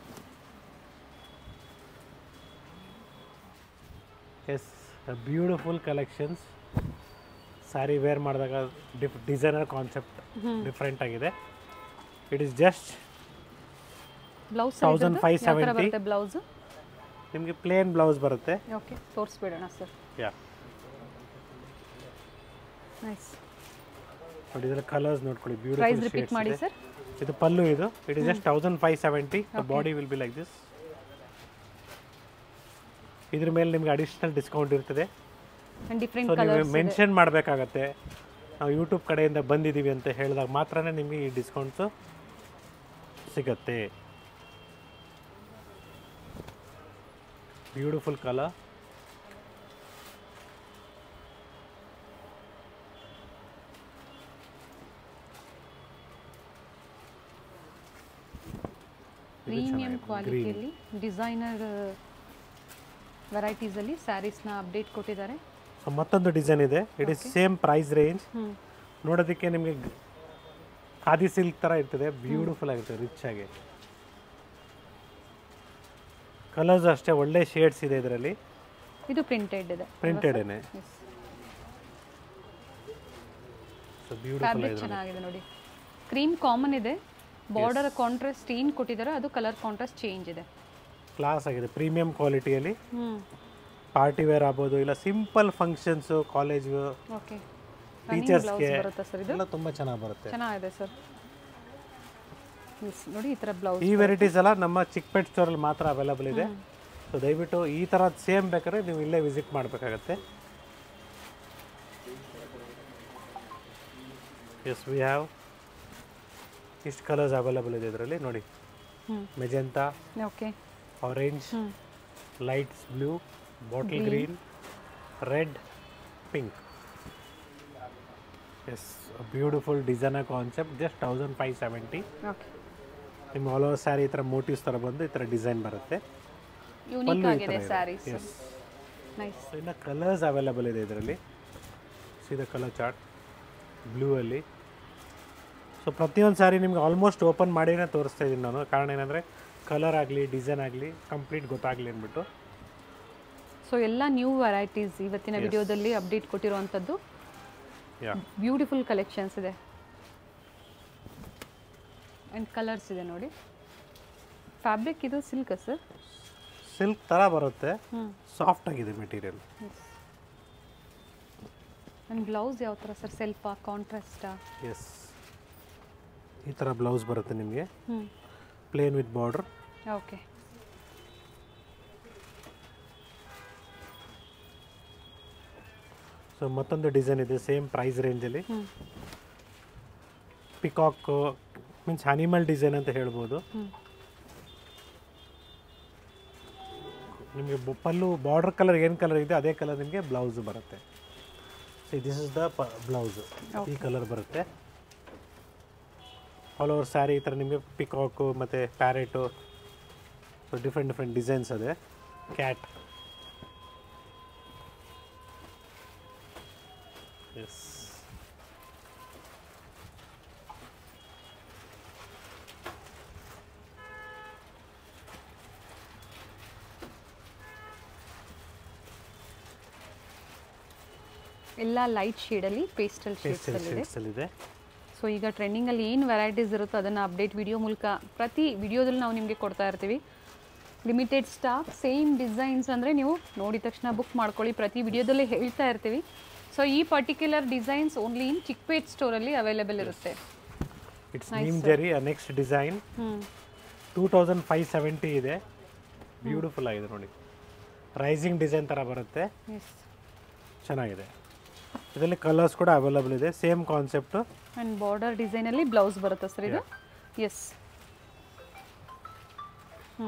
yes beautiful collections sari wear ಮಾಡಿದಾಗ ಡಿಫ್ ಡಿಸೈನರ್ ಕಾನ್ಸೆಪ್ಟ್ ಡಿಫ್ರೆಂಟ್ ಆಗಿದೆ ಇಟ್ ಈಸ್ ಜಸ್ಟ್ ಬ್ಲೌಸ್ 1570. ಬರುತ್ತೆ ಬ್ಲೌಸ್ ನಿಮಗೆ ಪ್ಲೇನ್ ಬ್ಲೌಸ್ ಬರುತ್ತೆ ಓಕೆ ತೋರಿಸ್ಬಿಡೋಣ ಸರ್ ಯಾ ನೈಸ್ ನೋಡಿ ಇದರ ಕಲರ್ಸ್ ನೋಡ್ಕೊಳ್ಳಿ ಪ್ರೈಸ್ ಬ್ಯೂಟಿಫುಲ್ ರಿಪೀಟ್ ಮಾಡಿ ಶೇಡ್ಸ್ ಸರ್ ಇದು ಪಲ್ಲು ಇದು it is just thousand five seventy body will be like this ಇದ್ರ ಮೇಲೆ ನಿಮಗೆ ಅಡಿಷನಲ್ ಡಿಸ್ಕೌಂಟ್ ಇರ್ತದೆ ಆ್ಯಂಡ್ ಡಿಫ್ರೆಂಟ್ ಸೊ ನೀವು ಕಲರ್ಸ್ ಮೆನ್ಷನ್ ಮಾಡಬೇಕಾಗತ್ತೆ ನಾವು ಯೂಟ್ಯೂಬ್ ಕಡೆಯಿಂದ ಬಂದಿದ್ದೀವಿ ಅಂತ ಹೇಳಿದಾಗ ಮಾತ್ರನೇ ನಿಮಗೆ ಈ ಡಿಸ್ಕೌಂಟ್ಸು ಸಿಗತ್ತೆ ಬ್ಯೂಟಿಫುಲ್ ಕಲರ್ ಪ್ರೀಮಿಯಂ ಕ್ವಾಲಿಟಿಯಲ್ಲಿ ಡಿಸೈನರ್ ವೆರೈಟೀಸಲ್ಲಿ ಸ್ಯಾರೀಸ್ನ ಅಪ್ಡೇಟ್ ಕೊಟ್ಟಿದ್ದಾರೆ ಸೊ ಮತ್ತೊಂದು ಡಿಸೈನ್ ಇದೆ it is same price range ಹ್ಞೂ ನೋಡೋದಕ್ಕೆ ನಿಮಗೆ ಖಾದಿ ಸಿಲ್ಕ್ ಥರ ಇರ್ತದೆ ಬ್ಯೂಟಿಫುಲ್ ಆಗಿರ್ತದೆ ರಿಚ್ ಆಗಿ ಕಲರ್ಸ್ ಅಷ್ಟೇ ಒಳ್ಳೆ ಶೇಡ್ಸ್ ಇದೆ ಇದರಲ್ಲಿ ಇದು ಪ್ರಿಂಟೆಡ್ ಇದೆ ಪ್ರಿಂಟೆಡೇನೆ ಸೊ ಬ್ಯೂಟಿಫುಲ್ ಫ್ಯಾಬ್ರಿಕ್ ಚೆನ್ನಾಗಿದೆ ನೋಡಿ ಕ್ರೀಮ್ ಕಾಮನ್ ಇದೆ ಬಾರ್ಡರ್ ಕಾಂಟ್ರಾಸ್ಟ್ ಏನು ಕೊಟ್ಟಿದ್ದಾರೆ ಅದು ಕಲರ್ ಕಾಂಟ್ರಾಸ್ಟ್ ಚೇಂಜ್ ಇದೆ ಕ್ಲಾಸ್ ಆಗಿದೆ ಪ್ರೀಮಿಯಂ ಕ್ವಾಲಿಟಿಯಲ್ಲಿ ಹ್ಞೂ ಪಾರ್ಟಿ ವೇರ್ ಆಗ್ಬೋದು ಇಲ್ಲ ಸಿಂಪಲ್ ಫಂಕ್ಷನ್ಸು ಕಾಲೇಜ್ಗೆ ಓಕೆ ಟೀಚರ್ಸ್ಗೆ ಬರುತ್ತಾ ಸರ್ ಇದು ಎಲ್ಲ ತುಂಬ ಚೆನ್ನಾಗಿ ಬರುತ್ತೆ ಚೆನ್ನಾಗಿದೆ ಸರ್ ಎಸ್ ನೋಡಿ ಈ ಥರ ಬ್ಲೌಸ್ ಈ ವೆರೈಟೀಸ್ ಎಲ್ಲ ನಮ್ಮ ಚಿಕ್ಕಪೇಟ್ ಸ್ಟೋರಲ್ಲಿ ಮಾತ್ರ ಅವೈಲಬಲ್ ಇದೆ ಸೊ ದಯವಿಟ್ಟು ಈ ಥರ ಸೇಮ್ ಬೇಕಾದ್ರೆ ನೀವು ಇಲ್ಲೇ ವಿಸಿಟ್ ಮಾಡಬೇಕಾಗತ್ತೆ ಎಸ್ ವಿ ಹ್ಯಾವ್ ಇಷ್ಟು ಕಲರ್ಸ್ ಅವೈಲಬಲ್ ಇದೆ ಇದರಲ್ಲಿ ನೋಡಿ ಹ್ಞೂ ಮೆಜೆಂಟಾ ಓಕೆ ಆರೆಂಜ್ ಹ್ಞೂ lights blue bottle green red pink yes beautiful designer concept just thousand five seventy okay ನಿಮ್ಮ ಆಲ್ ಓವರ್ ಸ್ಯಾರಿ ಈ ಥರ ಮೋಟಿವ್ಸ್ ಥರ ಬಂದು ಈ ಥರ ಡಿಸೈನ್ ಬರುತ್ತೆ ಯೂನಿಕ್ ಪಲ್ಲು ಈ ಆಗಿದೆ ಥರ ಇದೆ. ಸ್ಯಾರೀಸ್ Yes. ನೈಸ್ ಸೊ ಇನ್ನು ಕಲರ್ಸ್ ಅವೈಲಬಲ್ ಇದೆ ಇದರಲ್ಲಿ ಸೀದಾ ಕಲರ್ ಚಾರ್ಟ್ ಬ್ಲೂ ಅಲ್ಲಿ ಸೊ ಪ್ರತಿಯೊಂದು ಸ್ಯಾರಿ ನಿಮ್ಗೆ ಆಲ್ಮೋಸ್ಟ್ ಓಪನ್ ಮಾಡಿನೇ ತೋರಿಸ್ತಾ ಇದ್ದೀನಿ ನಾನು ಕಾರಣ ಏನಂದರೆ ಕಲರ್ ಆಗಲಿ ಡಿಸೈನ್ ಆಗಲಿ ಕಂಪ್ಲೀಟ್ ಗೊತ್ತಾಗಲಿ ಅಂದ್ಬಿಟ್ಟು ಸೊ ಎಲ್ಲ ನ್ಯೂ ವೆರೈಟೀಸ್ ಇವತ್ತಿನ ವಿಡಿಯೋದಲ್ಲಿ ಅಪ್ಡೇಟ್ ಕೊಟ್ಟಿರುವಂಥದ್ದು ಯಾ ಬ್ಯೂಟಿಫುಲ್ ಕಲೆಕ್ಷನ್ಸ್ ಇದೆ ಆ್ಯಂಡ್ ಕಲರ್ಸ್ ಇದೆ ನೋಡಿ ಫ್ಯಾಬ್ರಿಕ್ ಇದು ಸಿಲ್ಕ್ ಸರ್ ಸಿಲ್ಕ್ ಥರ ಬರುತ್ತೆ ಹ್ಞೂ ಸಾಫ್ಟ್ ಆಗಿದೆ ಮೆಟೀರಿಯಲ್ ಆ್ಯಂಡ್ ಬ್ಲೌಸ್ ಯಾವ ಥರ ಸರ್ ಸೆಲ್ಫಾ ಕಾಂಟ್ರಾಸ್ಟಾ ಎಸ್ ಈ ಥರ ಬ್ಲೌಸ್ ಬರುತ್ತೆ ನಿಮಗೆ ಹ್ಞೂ plain with border okay so ಮತ್ತೊಂದು ಡಿಸೈನ್ ಇದೆ ಸೇಮ್ ಪ್ರೈಸ್ ರೇಂಜಲ್ಲಿ ಹ್ಞೂ ಪಿಕಾಕ್ ಮೀನ್ಸ್ ಅನಿಮಲ್ ಡಿಸೈನ್ ಅಂತ ಹೇಳ್ಬೋದು ಹ್ಞೂ ನಿಮಗೆ ಬ- ಪಲ್ಲು ಬಾರ್ಡರ್ ಕಲರ್ ಏನು ಕಲರ್ ಇದೆ ಅದೇ ಕಲರ್ ನಿಮಗೆ ಬ್ಲೌಸ್ ಬರುತ್ತೆ ಸಿ ದಿಸ್ ಇಸ್ ದ ಪ ಬ್ಲೌಸ್ ಈ ಕಲರ್ ಬರುತ್ತೆ ಆಲ್ ಓವರ್ ಸ್ಯಾರಿ ಈ ಥರ ನಿಮಗೆ ಪಿಕಾಕು ಮತ್ತು parrot so different different designs ಅದೇ ಕ್ಯಾಟ್ ಎಸ್ ಎಲ್ಲ ಲೈಟ್ ಶೇಡಲ್ಲಿ ಪೇಸ್ಟಲ್ ಪೇಸ್ಟಲ್ ಶೇಡ್ಸಲ್ಲಿದೆ ಶೇಡ್ಸಲ್ಲಿದೆ ಸೊ ಈಗ ಟ್ರೆಂಡಿಂಗಲ್ಲಿ ಏನು ವೆರೈಟೀಸ್ ಇರುತ್ತೋ ಅದನ್ನು ಅಪ್ಡೇಟ್ ವಿಡಿಯೋ ಮೂಲಕ ಪ್ರತಿ ವಿಡಿಯೋದಲ್ಲಿ ನಾವು ನಿಮಗೆ ಕೊಡ್ತಾ ಇರ್ತೀವಿ ಲಿಮಿಟೆಡ್ ಸ್ಟಾಕ್ ಸೇಮ್ ಡಿಸೈನ್ಸ್ ಅಂದರೆ ನೀವು ನೋಡಿದ ತಕ್ಷಣ ಬುಕ್ ಮಾಡ್ಕೊಳ್ಳಿ ಪ್ರತಿ ವಿಡಿಯೋದಲ್ಲಿ ಹೇಳ್ತಾ ಇರ್ತೀವಿ ಸೊ ಈ particular designs only in Chickpet ಸ್ಟೋರಲ್ಲಿ ಅವೈಲೇಬಲ್ ಇರುತ್ತೆ it's neem zari next design ಹ್ಞೂ ಟೂ ತೌಸಂಡ್ ಫೈವ್ ಸೆವೆಂಟಿ ಇದೆ ಬ್ಯೂಟಿಫುಲ್ ಆಗಿದೆ ನೋಡಿ ರೈಸಿಂಗ್ ಡಿಸೈನ್ ಥರ ಬರುತ್ತೆ ಎಸ್ ಚೆನ್ನಾಗಿದೆ ಇದರಲ್ಲಿ ಕಲರ್ಸ್ ಕೂಡ ಅವೈಲಬಲ್ ಇದೆ ಸೇಮ್ ಕಾನ್ಸೆಪ್ಟು ಆ್ಯಂಡ್ ಬಾರ್ಡರ್ ಡಿಸೈನಲ್ಲಿ ಬ್ಲೌಸ್ ಬರುತ್ತಾ ಸರ್ ಇದು ಎಸ್ ಹ್ಞೂ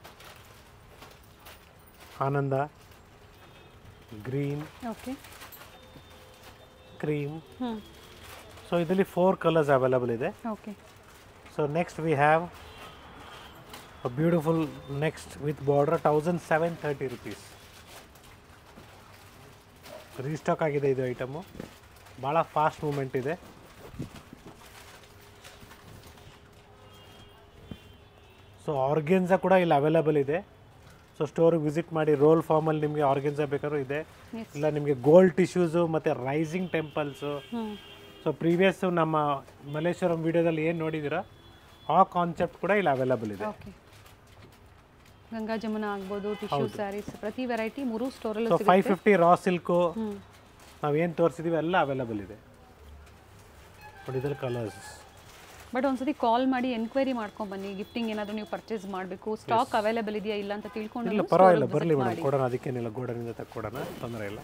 ಆನಂದ ಗ್ರೀನ್ ಓಕೆ ಕ್ರೀಮ್ ಹ್ಞೂ ಸೊ ಇದರಲ್ಲಿ ಫೋರ್ ಕಲರ್ಸ್ ಅವೈಲಬಲ್ ಇದೆ okay so next we have beautiful next with border thousand seven thirty rupees restock ಆಗಿದೆ ಇದು ಐಟಮು ಭಾಳ ಫಾಸ್ಟ್ ಮೂಮೆಂಟ್ ಇದೆ ಸೊ ಆರ್ಗೆನ್ಸಾ ಕೂಡ ಇಲ್ಲಿ ಅವೈಲಬಲ್ ಇದೆ ಸೊ ಸ್ಟೋರಿಗೆ ವಿಸಿಟ್ ಮಾಡಿ ರೋಲ್ ಫಾರ್ಮಲ್ಲಿ ನಿಮಗೆ ಆರ್ಗೆನ್ಸಾ ಬೇಕಾದ್ರೂ ಇದೆ ಎಸ್ ಇಲ್ಲ ನಿಮಗೆ ಗೋಲ್ಡ್ ಟಿಶ್ಯೂಸು ಮತ್ತು ರೈಸಿಂಗ್ ಟೆಂಪಲ್ಸು ಹ್ಞೂ ಸೊ ಪ್ರೀವಿಯಸ್ ನಮ್ಮ ಮಲ್ಲೇಶ್ವರಂ ವಿಡಿಯೋದಲ್ಲಿ ಏನು ನೋಡಿದ್ದೀರಾ ಆ ಕಾನ್ಸೆಪ್ಟ್ ಕೂಡ ಇಲ್ಲಿ ಅವೈಲಬಲ್ ಇದೆ ಓಕೆ ಗಂಗಾ ಜಮುನ ಆಗ್ಬೋದು ಟಿಶ್ಯೂ ಸ್ಯಾರೀಸ್ ಪ್ರತಿ ವೆರೈಟಿ ಮೂರು ಸ್ಟೋರಲ್ಲೂ ಸೊ ಫೈವ್ ಸಿಗುತ್ತೆ ಫಿಫ್ಟಿ ರಾ ಸಿಲ್ಕು ಹ್ಞೂ ನಾವೇನು ತೋರಿಸಿದ್ದೀವಿ ಎಲ್ಲ ಅವೈಲಬಲ್ ಇದೆ ನೋಡಿ ಇದ್ರಲ್ಲಿ ಕಲರ್ಸ್ ಬಟ್ ಒಂದ್ಸತಿ ಕಾಲ್ ಮಾಡಿ ಎನ್ಕ್ವೈರಿ ಮಾಡ್ಕೊಂಡ್ ಬನ್ನಿ ಗಿಫ್ಟಿಂಗ್ ಏನಾದರೂ ನೀವು ಪರ್ಚೇಸ್ ಮಾಡಬೇಕು ಸ್ಟಾಕ್ ಅವೈಲೇಬಲ್ ಇದೆಯಾ ಇಲ್ಲ ಅಂತ ತಿಳ್ಕೊಂಡು ಇಲ್ಲ ಪರವಾಗಿಲ್ಲ ಬರಲಿ ಮೇಡಮ್ ಕೊಡೋಣ ಅದಕ್ಕೇನಿಲ್ಲ ಗೋಡನಿಂದ ತಕ್ಕೊಡೋಣ ತೊಂದರೆ ಇಲ್ಲ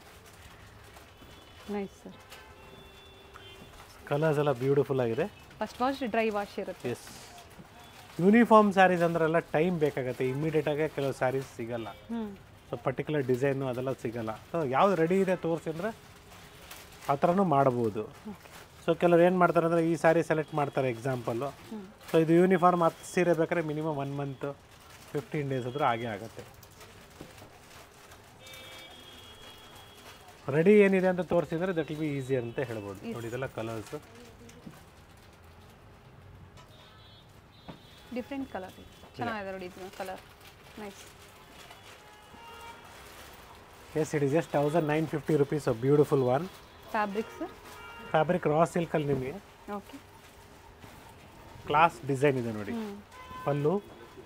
ನೈಸ್ ಸರ್ ಕಲರ್ಸ್ ಎಲ್ಲ ಬ್ಯೂಟಿಫುಲ್ ಆಗಿದೆ ಫಸ್ಟ್ ವಾಶ್ ಡ್ರೈ ವಾಶ್ ಇರುತ್ತೆ ಎಸ್ ಯೂನಿಫಾರ್ಮ್ ಸ್ಯಾರೀಸ್ ಅಂದ್ರೆಲ್ಲ ಟೈಮ್ ಬೇಕಾಗುತ್ತೆ ಇಮಿಡಿಯೇಟಾಗೆ ಕೆಲವು ಸ್ಯಾರೀಸ್ ಸಿಗಲ್ಲ ಹ್ಞೂ ಸೊ ಪರ್ಟಿಕ್ಯುಲರ್ ಡಿಸೈನು ಅದೆಲ್ಲ ಸಿಗಲ್ಲ ಸೊ ಯಾವ್ದು ರೆಡಿ ಇದೆ ತೋರಿಸಿ ಅಂದರೆ ಆ ಥರನೂ ಮಾಡ್ಬೋದು ಸೊ ಕೆಲವ್ರು ಏನು ಮಾಡ್ತಾರೆ ಅಂದರೆ ಈ ಸ್ಯಾರಿ ಸೆಲೆಕ್ಟ್ ಮಾಡ್ತಾರೆ ಎಕ್ಸಾಂಪಲ್ಲು ಸೊ ಇದು ಯೂನಿಫಾರ್ಮ್ ಹತ್ತು ಸೀರೆ ಬೇಕಾದ್ರೆ minimum one month fifteen days ಆದರೂ ಆಗೇ ಆಗುತ್ತೆ ರೆಡಿ ಏನಿದೆ ಅಂತ ತೋರಿಸಿದ್ರೆ ದಟ್ ವಿಲ್ ಬಿ ಈಸಿ ಅಂತ ಹೇಳ್ಬೋದು ನೋಡಿ ಇದೆಲ್ಲ ಕಲರ್ಸು ಡಿಫ್ರೆಂಟ್ ಕಲರ್ ಚೆನ್ನಾಗಿದೆ ನೋಡಿ ಇದು colour nice yes it is just thousand nine fifty rupees beautiful one fabrics fabric raw ಸಿಲ್ಕಲ್ಲಿ ನಿಮಗೆ ಓಕೆ ಕ್ಲಾಸ್ ಡಿಸೈನ್ ಇದೆ ನೋಡಿ ಹ್ಞೂ ಪಲ್ಲು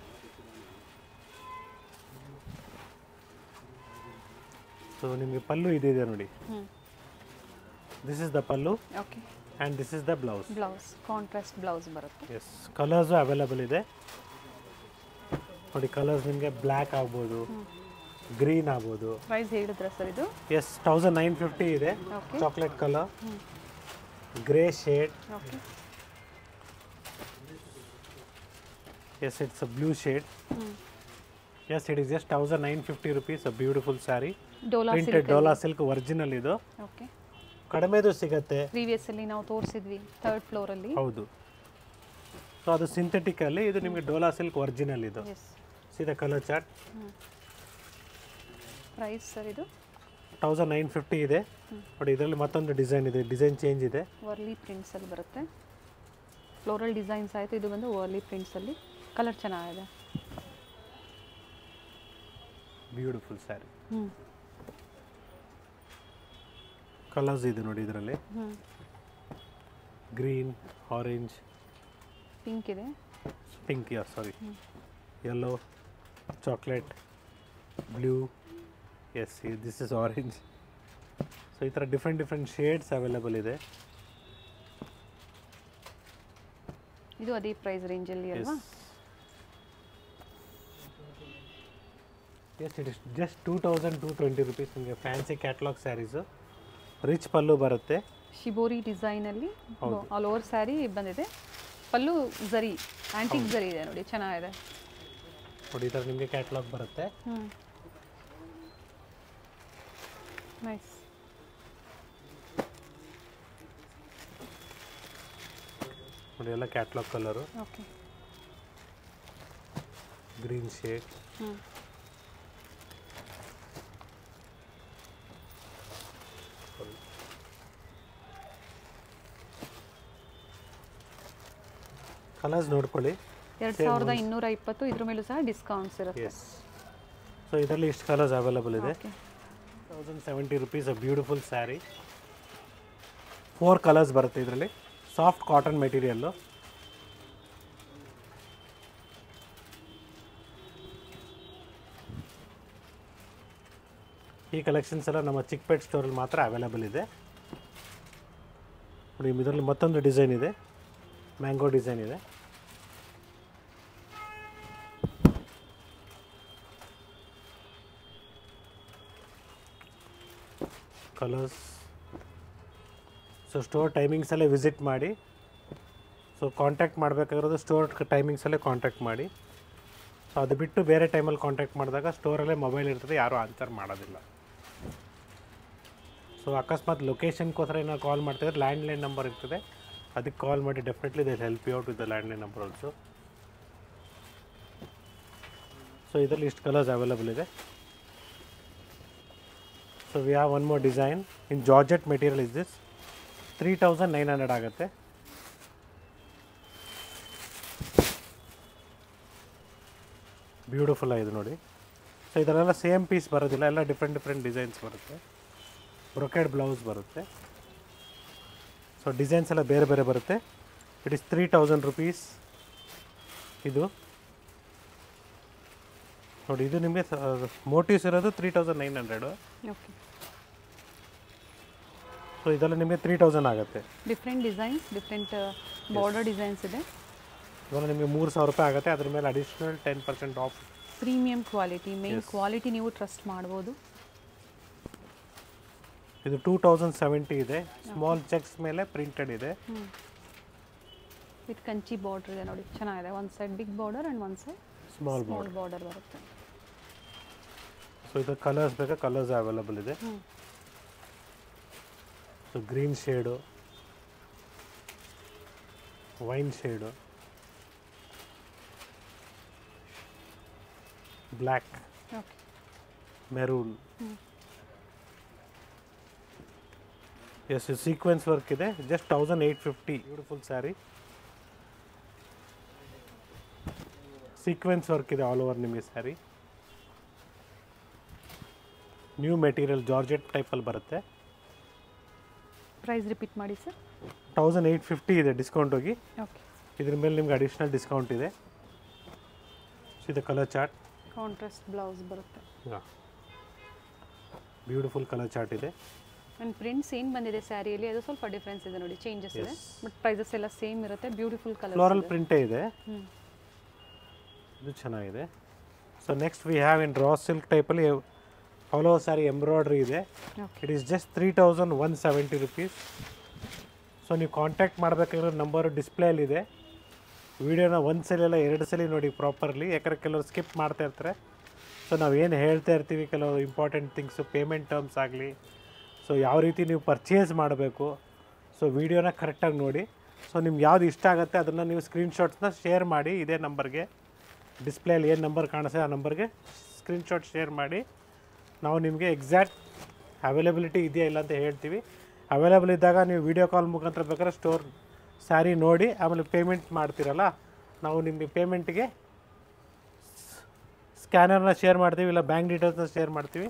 ಸೊ ನಿಮಗೆ ಪಲ್ಲು ಇದಿದೆ ನೋಡಿ ಹ್ಞೂ this is the pallu okay and this is the blouse blouse contrast blouse ಬರುತ್ತೆ ಎಸ್ ಕಲರ್ಸು ಅವೈಲಬಲ್ ಇದೆ ನೋಡಿ ಕಲರ್ಸ್ ನಿಮಗೆ ಬ್ಲ್ಯಾಕ್ ಆಗ್ಬೋದು ಗ್ರೀನ್ ಆಗ್ಬೋದು ಪ್ರೈಸ್ ಹೇಳಿದ್ರ ಸರ್ ಇದು ಎಸ್ ತೌಸಂಡ್ ನೈನ್ ಫಿಫ್ಟಿ ಇದೆ okay chocolate colour grey shade okay yes it's a blue shade ಹ್ಞೂ yes it is just thousand nine fifty rupees a beautiful sari Dola printed silk Dola silk original ಇದು okay ಕಡಿಮೆದು ಸಿಗತ್ತೆ previous ಅಲ್ಲಿ ನಾವು ತೋರಿಸಿದ್ವಿ third floor ಅಲ್ಲಿ ಹೌದು so ಅದು ಸಿಂಥೆಟಿಕ್ ಅಲ್ಲಿ ಇದು ನಿಮಗೆ ಡೋಲಾ ಸಿಲ್ಕ್ ಒರಿಜಿನಲ್ ಇದು ಎಸ್ ಸೀದಾ ಕಲರ್ ಚಾರ್ಟ್ ಪ್ರೈಸ್ ಸರ್ ಇದು ತೌಸಂಡ್ ನೈನ್ ಫಿಫ್ಟಿ ಇದೆ ನೋಡಿ ಇದರಲ್ಲಿ ಮತ್ತೊಂದು ಡಿಸೈನ್ ಇದೆ ಡಿಸೈನ್ ಚೇಂಜ್ ಇದೆ ವರ್ಲಿ ಪ್ರಿಂಟ್ಸ್ ಅಲ್ಲಿ ಬರುತ್ತೆ ಫ್ಲೋರಲ್ ಡಿಸೈನ್ಸ್ ಆಯಿತು ಇದು ಬಂದು ವರ್ಲಿ ಪ್ರಿಂಟ್ಸ್ ಅಲ್ಲಿ ಕಲರ್ ಚೆನ್ನಾಗಿದೆ ಬ್ಯೂಟಿಫುಲ್ ಸ್ಯಾರಿ ಹ್ಞೂ ಕಲರ್ಸ್ ಇದೆ ನೋಡಿ ಇದರಲ್ಲಿ ಹ್ಞೂ ಗ್ರೀನ್ ಆರೆಂಜ್ ಪಿಂಕ್ ಇದೆ pink yeah sorry yellow chocolate blue yes this is orange so ಈ ಥರ ಡಿಫ್ರೆಂಟ್ ಡಿಫ್ರೆಂಟ್ ಶೇಡ್ಸ್ ಅವೈಲೇಬಲ್ ಇದೆ ಇದು ಅದೇ ಪ್ರೈಸ್ ರೇಂಜಲ್ಲಿ ಅಲ್ವಾ yes it is just two thousand two twenty rupees ನಿಮಗೆ fancy catalogue saris rich pallu ಬರುತ್ತೆ ಶಿಬೋರಿ ಡಿಸೈನಲ್ಲಿ ಹೌದು. ಆಲ್ ಓವರ್ ಸ್ಯಾರಿ ಬಂದಿದೆ ಪಲ್ಲು ಝರಿ ಆಂಟಿಕ್ ಝರಿ ಇದೆ ನೋಡಿ ಚೆನ್ನಾಗಿದೆ ನೋಡಿ ಈ ಥರ ನಿಮಗೆ ಕ್ಯಾಟ್ಲಾಗ್ ಬರುತ್ತೆ ಹ್ಞೂ ನೈಸ್ ನೋಡಿ ಎಲ್ಲ catalogue colour okay green shade ಹ್ಞೂ ಕಲರ್ಸ್ ನೋಡ್ಕೊಳ್ಳಿ ಎರಡು ಸಾವಿರದ ಇನ್ನೂರ ಇಪ್ಪತ್ತು ಇದ್ರ ಮೇಲೂ ಸಹ ಡಿಸ್ಕೌಂಟ್ಸ್ ಇರುತ್ತೆ ಎಸ್ ಸೊ ಇದರಲ್ಲಿ ಇಷ್ಟು ಕಲರ್ಸ್ ಅವೈಲಬಲ್ ಇದೆ okay thousand seventy rupees a beautiful sari four colours ಬರುತ್ತೆ ಇದರಲ್ಲಿ ಸಾಫ್ಟ್ ಕಾಟನ್ ಮೆಟೀರಿಯಲ್ಲು ಈ ಕಲೆಕ್ಷನ್ಸ್ ಎಲ್ಲ ನಮ್ಮ ಚಿಕ್ಕಪೇಟ್ ಸ್ಟೋರಲ್ಲಿ ಮಾತ್ರ ಅವೈಲಬಲ್ ಇದೆ ನೋಡಿ ಇದರಲ್ಲಿ ಮತ್ತೊಂದು ಡಿಸೈನ್ ಇದೆ ಮ್ಯಾಂಗೋ ಡಿಸೈನ್ ಇದೆ ಕಲರ್ಸ್ ಸೊ ಸ್ಟೋರ್ ಟೈಮಿಂಗ್ಸಲ್ಲೇ ವಿಸಿಟ್ ಮಾಡಿ ಸೊ ಕಾಂಟ್ಯಾಕ್ಟ್ ಮಾಡಬೇಕಾಗಿರೋದು ಸ್ಟೋರ್ ಟೈಮಿಂಗ್ಸಲ್ಲೇ ಕಾಂಟ್ಯಾಕ್ಟ್ ಮಾಡಿ ಸೊ ಅದು ಬಿಟ್ಟು ಬೇರೆ ಟೈಮಲ್ಲಿ ಕಾಂಟ್ಯಾಕ್ಟ್ ಮಾಡಿದಾಗ ಸ್ಟೋರಲ್ಲೇ ಮೊಬೈಲ್ ಇರ್ತದೆ ಯಾರೂ ಆನ್ಸರ್ ಮಾಡೋದಿಲ್ಲ ಸೊ ಅಕಸ್ಮಾತ್ ಲೊಕೇಶನ್ಗೋಸ್ಕರ ಏನೋ ಕಾಲ್ ಮಾಡ್ತಿದ್ರೆ ಲ್ಯಾಂಡ್ಲೈನ್ ನಂಬರ್ ಇರ್ತದೆ ಅದಕ್ಕೆ ಕಾಲ್ ಮಾಡಿ definitely they help you out with the landline number also so ಇದರಲ್ಲಿ ಇಷ್ಟು ಕಲರ್ಸ್ ಅವೈಲಬಲ್ ಇದೆ so we have one more design in georgette material is this three thousand nine hundred ಆಗುತ್ತೆ beautiful ಆಗಿದೆ ನೋಡಿ so ಇದರಲ್ಲೆಲ್ಲ same piece ಬರೋದಿಲ್ಲ ಎಲ್ಲ different different designs ಬರುತ್ತೆ ಬ್ರೊಕೆಡ್ ಬ್ಲೌಸ್ ಬರುತ್ತೆ ಸೊ ಡಿಸೈನ್ಸ್ ಎಲ್ಲ ಬೇರೆ ಬೇರೆ ಬರುತ್ತೆ it is three thousand rupees ಇದು ನೋಡಿ ಇದು ನಿಮಗೆ ಮೋಟಿವ್ಸ್ ಇರೋದು three thousand nine hundred okay so ಇದೆಲ್ಲ ನಿಮಗೆ ತ್ರೀ ತೌಸಂಡ್ ಆಗುತ್ತೆ different designs different border designs ಇದೆ ಇವಾಗ ನಿಮಗೆ ಮೂರು ಸಾವಿರ ರೂಪಾಯಿ ಆಗುತ್ತೆ ಅದ್ರ ಮೇಲೆ additional ten percent off premium quality main quality ನೀವು ಟ್ರಸ್ಟ್ ಮಾಡ್ಬೋದು ಇದು ಟೂ ತೌಸಂಡ್ ಸೆವೆಂಟಿ ಇದೆ ಸ್ಮಾಲ್ ಚೆಕ್ಸ್ ಮೇಲೆ ಪ್ರಿಂಟೆಡ್ ಇದೆ ಹ್ಞೂ ವಿತ್ ಕಂಚಿ ಬಾರ್ಡರ್ ಇದೆ ನೋಡಿ ಚೆನ್ನಾಗಿದೆ ಒಂದು ಸೈಡ್ ಬಿಗ್ ಬಾರ್ಡರ್ ಆ್ಯಂಡ್ ಒಂದು ಸೈಡ್ ಸ್ಮಾಲ್ ಸ್ಮಾಲ್ ಬಾರ್ಡರ್ ಬರುತ್ತೆ ಸೊ ಇದು ಕಲರ್ಸ್ ಬೇಕಾ ಕಲರ್ಸ್ ಅವೈಲಬಲ್ ಇದೆ ಹ್ಞೂ so green shade wine shade black okay maroon hmm. Yes sequence work ಇದೆ just thousand eight fifty beautiful sari sequence work ಇದೆ all over ನಿಮಗೆ sari new material georgette ಟೈಪಲ್ಲಿ ಬರುತ್ತೆ ಪ್ರೈಸ್ ರಿಪೀಟ್ ಮಾಡಿ ಸರ್ ತೌಸಂಡ್ ಏಯ್ಟ್ ಫಿಫ್ಟಿ ಇದೆ discount ಹೋಗಿ okay ಇದ್ರ ಮೇಲೆ ನಿಮ್ಗೆ ಅಡಿಷ್ನಲ್ ಡಿಸ್ಕೌಂಟ್ ಇದೆ ಇದು ಕಲರ್ ಚಾರ್ಟ್ ಕಾಂಟ್ರಾಸ್ಟ್ ಬ್ಲೌಸ್ ಬರುತ್ತೆ ಬ್ಯೂಟಿಫುಲ್ ಕಲರ್ ಚಾರ್ಟ್ ಇದೆ ಆ್ಯಂಡ್ ಪ್ರಿಂಟ್ಸ್ ಏನು ಬಂದಿದೆ ಸ್ಯಾರಿಯಲ್ಲಿ ಅದು ಸ್ವಲ್ಪ ಡಿಫ್ರೆನ್ಸ್ ಇದೆ ನೋಡಿ ಚೇಂಜಸ್ ಇದೆ Yes. ಬಟ್ ಪ್ರೈಸಸ್ ಎಲ್ಲ ಸೇಮ್ ಇರುತ್ತೆ ಬ್ಯೂಟಿಫುಲ್ ಕಲರ್ ಫ್ಲೋರಲ್ ಪ್ರಿಂಟೇ ಇದೆ ಹ್ಞೂ ಇದು ಚೆನ್ನಾಗಿದೆ so next we have in raw silk ಟೈಪಲ್ಲಿ ಆಲ್ ಓವರ್ ಸ್ಯಾರಿ ಎಂಬ್ರಾಯ್ಡ್ರಿ ಇದೆ okay it is just three thousand one seventy rupees so ನೀವು ಕಾಂಟ್ಯಾಕ್ಟ್ ಮಾಡಬೇಕಾಗಿರೋ ನಂಬರು ಡಿಸ್ಪ್ಲೇಯಲ್ಲಿದೆ ವೀಡಿಯೋನ ಒಂದು ಸಲ ಇಲ್ಲ ಎರಡು ಸಲ ನೋಡಿ ಪ್ರಾಪರ್ಲಿ ಯಾಕಂದರೆ ಕೆಲವರು ಸ್ಕಿಪ್ ಮಾಡ್ತಾ ಇರ್ತಾರೆ ಸೊ ನಾವು ಏನು ಹೇಳ್ತಾ ಇರ್ತೀವಿ ಕೆಲವು ಇಂಪಾರ್ಟೆಂಟ್ ಥಿಂಗ್ಸು ಪೇಮೆಂಟ್ ಟರ್ಮ್ಸ್ ಆಗಲಿ ಸೊ ಯಾವ ರೀತಿ ನೀವು ಪರ್ಚೇಸ್ ಮಾಡಬೇಕು ಸೊ ವೀಡಿಯೋನ ಕರೆಕ್ಟಾಗಿ ನೋಡಿ ಸೊ ನಿಮ್ಗೆ ಯಾವ್ದು ಇಷ್ಟ ಆಗುತ್ತೆ ಅದನ್ನು ನೀವು ಸ್ಕ್ರೀನ್ಶಾಟ್ಸ್ನ ಶೇರ್ ಮಾಡಿ ಇದೇ ನಂಬರ್ಗೆ ಡಿಸ್ಪ್ಲೇಯಲ್ಲಿ ಏನು ನಂಬರ್ ಕಾಣಿಸ್ತದೆ ಆ ನಂಬರ್ಗೆ ಸ್ಕ್ರೀನ್ಶಾಟ್ ಶೇರ್ ಮಾಡಿ ನಾವು ನಿಮಗೆ ಎಕ್ಸಾಕ್ಟ್ ಅವೈಲಬಿಲಿಟಿ ಇದೆಯಾ ಇಲ್ಲ ಅಂತ ಹೇಳ್ತೀವಿ ಅವೈಲೇಬಲ್ ಇದ್ದಾಗ ನೀವು ವಿಡಿಯೋ ಕಾಲ್ ಮುಖಾಂತರ ಬೇಕಾದ್ರೆ ಸ್ಟೋರ್ ಸ್ಯಾರಿ ನೋಡಿ ಆಮೇಲೆ ಪೇಮೆಂಟ್ ಮಾಡ್ತೀರಲ್ಲ ನಾವು ನಿಮಗೆ ಪೇಮೆಂಟ್ಗೆ ಸ್ಕ್ಯಾನರ್ನ ಶೇರ್ ಮಾಡ್ತೀವಿ ಇಲ್ಲ ಬ್ಯಾಂಕ್ ಡೀಟೇಲ್ಸ್ನ ಶೇರ್ ಮಾಡ್ತೀವಿ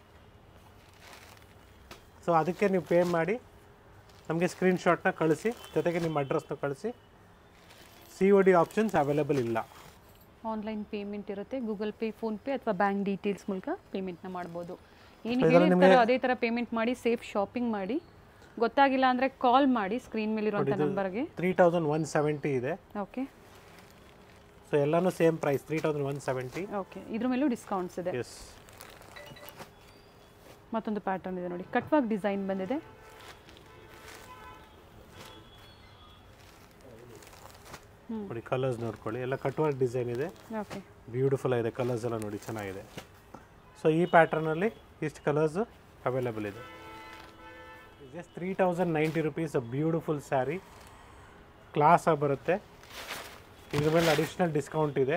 ಸೊ ಅದಕ್ಕೆ ನೀವು ಪೇ ಮಾಡಿ ನಮಗೆ ಸ್ಕ್ರೀನ್ಶಾಟ್ನ ಕಳಿಸಿ ಜೊತೆಗೆ ನಿಮ್ಮ ಅಡ್ರೆಸ್ನ ಕಳಿಸಿ C O D options available ಇಲ್ಲ ಆನ್ಲೈನ್ ಪೇಮೆಂಟ್ ಇರುತ್ತೆ ಗೂಗಲ್ ಪೇ ಫೋನ್ಪೇ ಅಥವಾ ಬ್ಯಾಂಕ್ ಡೀಟೇಲ್ಸ್ ಮೂಲಕ ಪೇಮೆಂಟ್ನ ಮಾಡ್ಬೋದು ಏನು ಇದ್ರಲ್ಲಿ ಹೇಳಿರ್ತಾರೋ ನಿಮ್ಗೆ- ಅದೇ ಥರ ಪೇಮೆಂಟ್ ಮಾಡಿ ಸೇಫ್ ಶಾಪಿಂಗ್ ಮಾಡಿ ಗೊತ್ತಾಗಿಲ್ಲ ಅಂದರೆ ಕಾಲ್ ಮಾಡಿ ಸ್ಕ್ರೀನ್ ಮೇಲಿರುವಂಥ ನಂಬರ್ಗೆ three thousand one seventy okay okay ಸೊ ಎಲ್ಲನೂ same price three thousand one seventy okay ಇದ್ರ ಮೇಲೂ ಡಿಸ್ಕೌಂಟ್ಸ್ ಇದೆ ಎಸ್ ಮತ್ತೊಂದು ಪ್ಯಾಟರ್ನ್ ಇದೆ ನೋಡಿ ಕಟ್ವಾಗ್ ಡಿಸೈನ್ ಬಂದಿದೆ ನೋಡಿ ಕಲರ್ಸ್ ನೋಡ್ಕೊಳ್ಳಿ ಎಲ್ಲ ಕಟ್ವರ್ಕ್ ಡಿಸೈನ್ ಇದೆ ಓಕೆ ಬ್ಯೂಟಿಫುಲ್ ಆಗಿದೆ ಕಲರ್ಸ್ ಎಲ್ಲ ನೋಡಿ ಚೆನ್ನಾಗಿದೆ ಸೊ ಈ ಪ್ಯಾಟರ್ನಲ್ಲಿ ಇಷ್ಟು ಕಲರ್ಸ್ ಅವೈಲೇಬಲ್ ಇದೆ just three thousand ninety rupees beautiful sari class ಆಗಿ ಬರುತ್ತೆ ಇದ್ರ ಮೇಲೆ ಅಡಿಷ್ನಲ್ ಡಿಸ್ಕೌಂಟ್ ಇದೆ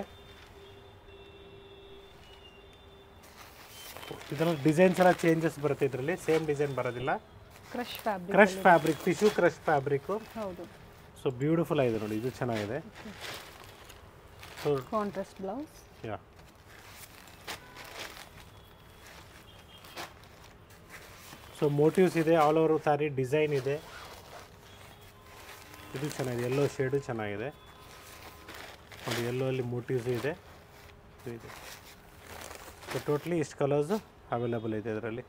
ಇದರಲ್ಲಿ ಡಿಸೈನ್ಸ್ ಎಲ್ಲ ಚೇಂಜಸ್ ಬರುತ್ತೆ ಇದರಲ್ಲಿ ಸೇಮ್ ಡಿಸೈನ್ ಬರೋದಿಲ್ಲ crush fabric crush fabric tissue crush fabric ಹೌದು ಸೊ ಬ್ಯೂಟಿಫುಲ್ ಆಗಿದೆ ನೋಡಿ ಇದು ಚೆನ್ನಾಗಿದೆ so contrast blouse yeah so motifs ಇದೆ ಆಲ್ ಓವರ್ ಸ್ಯಾರಿ ಡಿಸೈನ್ ಇದೆ ಇದು ಚೆನ್ನಾಗಿದೆ ಎಲ್ಲೋ ಶೇಡು ಚೆನ್ನಾಗಿದೆ ನೋಡಿ ಎಲ್ಲೋ ಅಲ್ಲಿ ಮೋಟಿವ್ಸ್ ಇದೆ ಇದು ಇದೆ ಸೊ ಟೋಟ್ಲಿ ಇಷ್ಟು ಕಲರ್ಸು ಅವೈಲೇಬಲ್ ಇದೆ ಇದರಲ್ಲಿ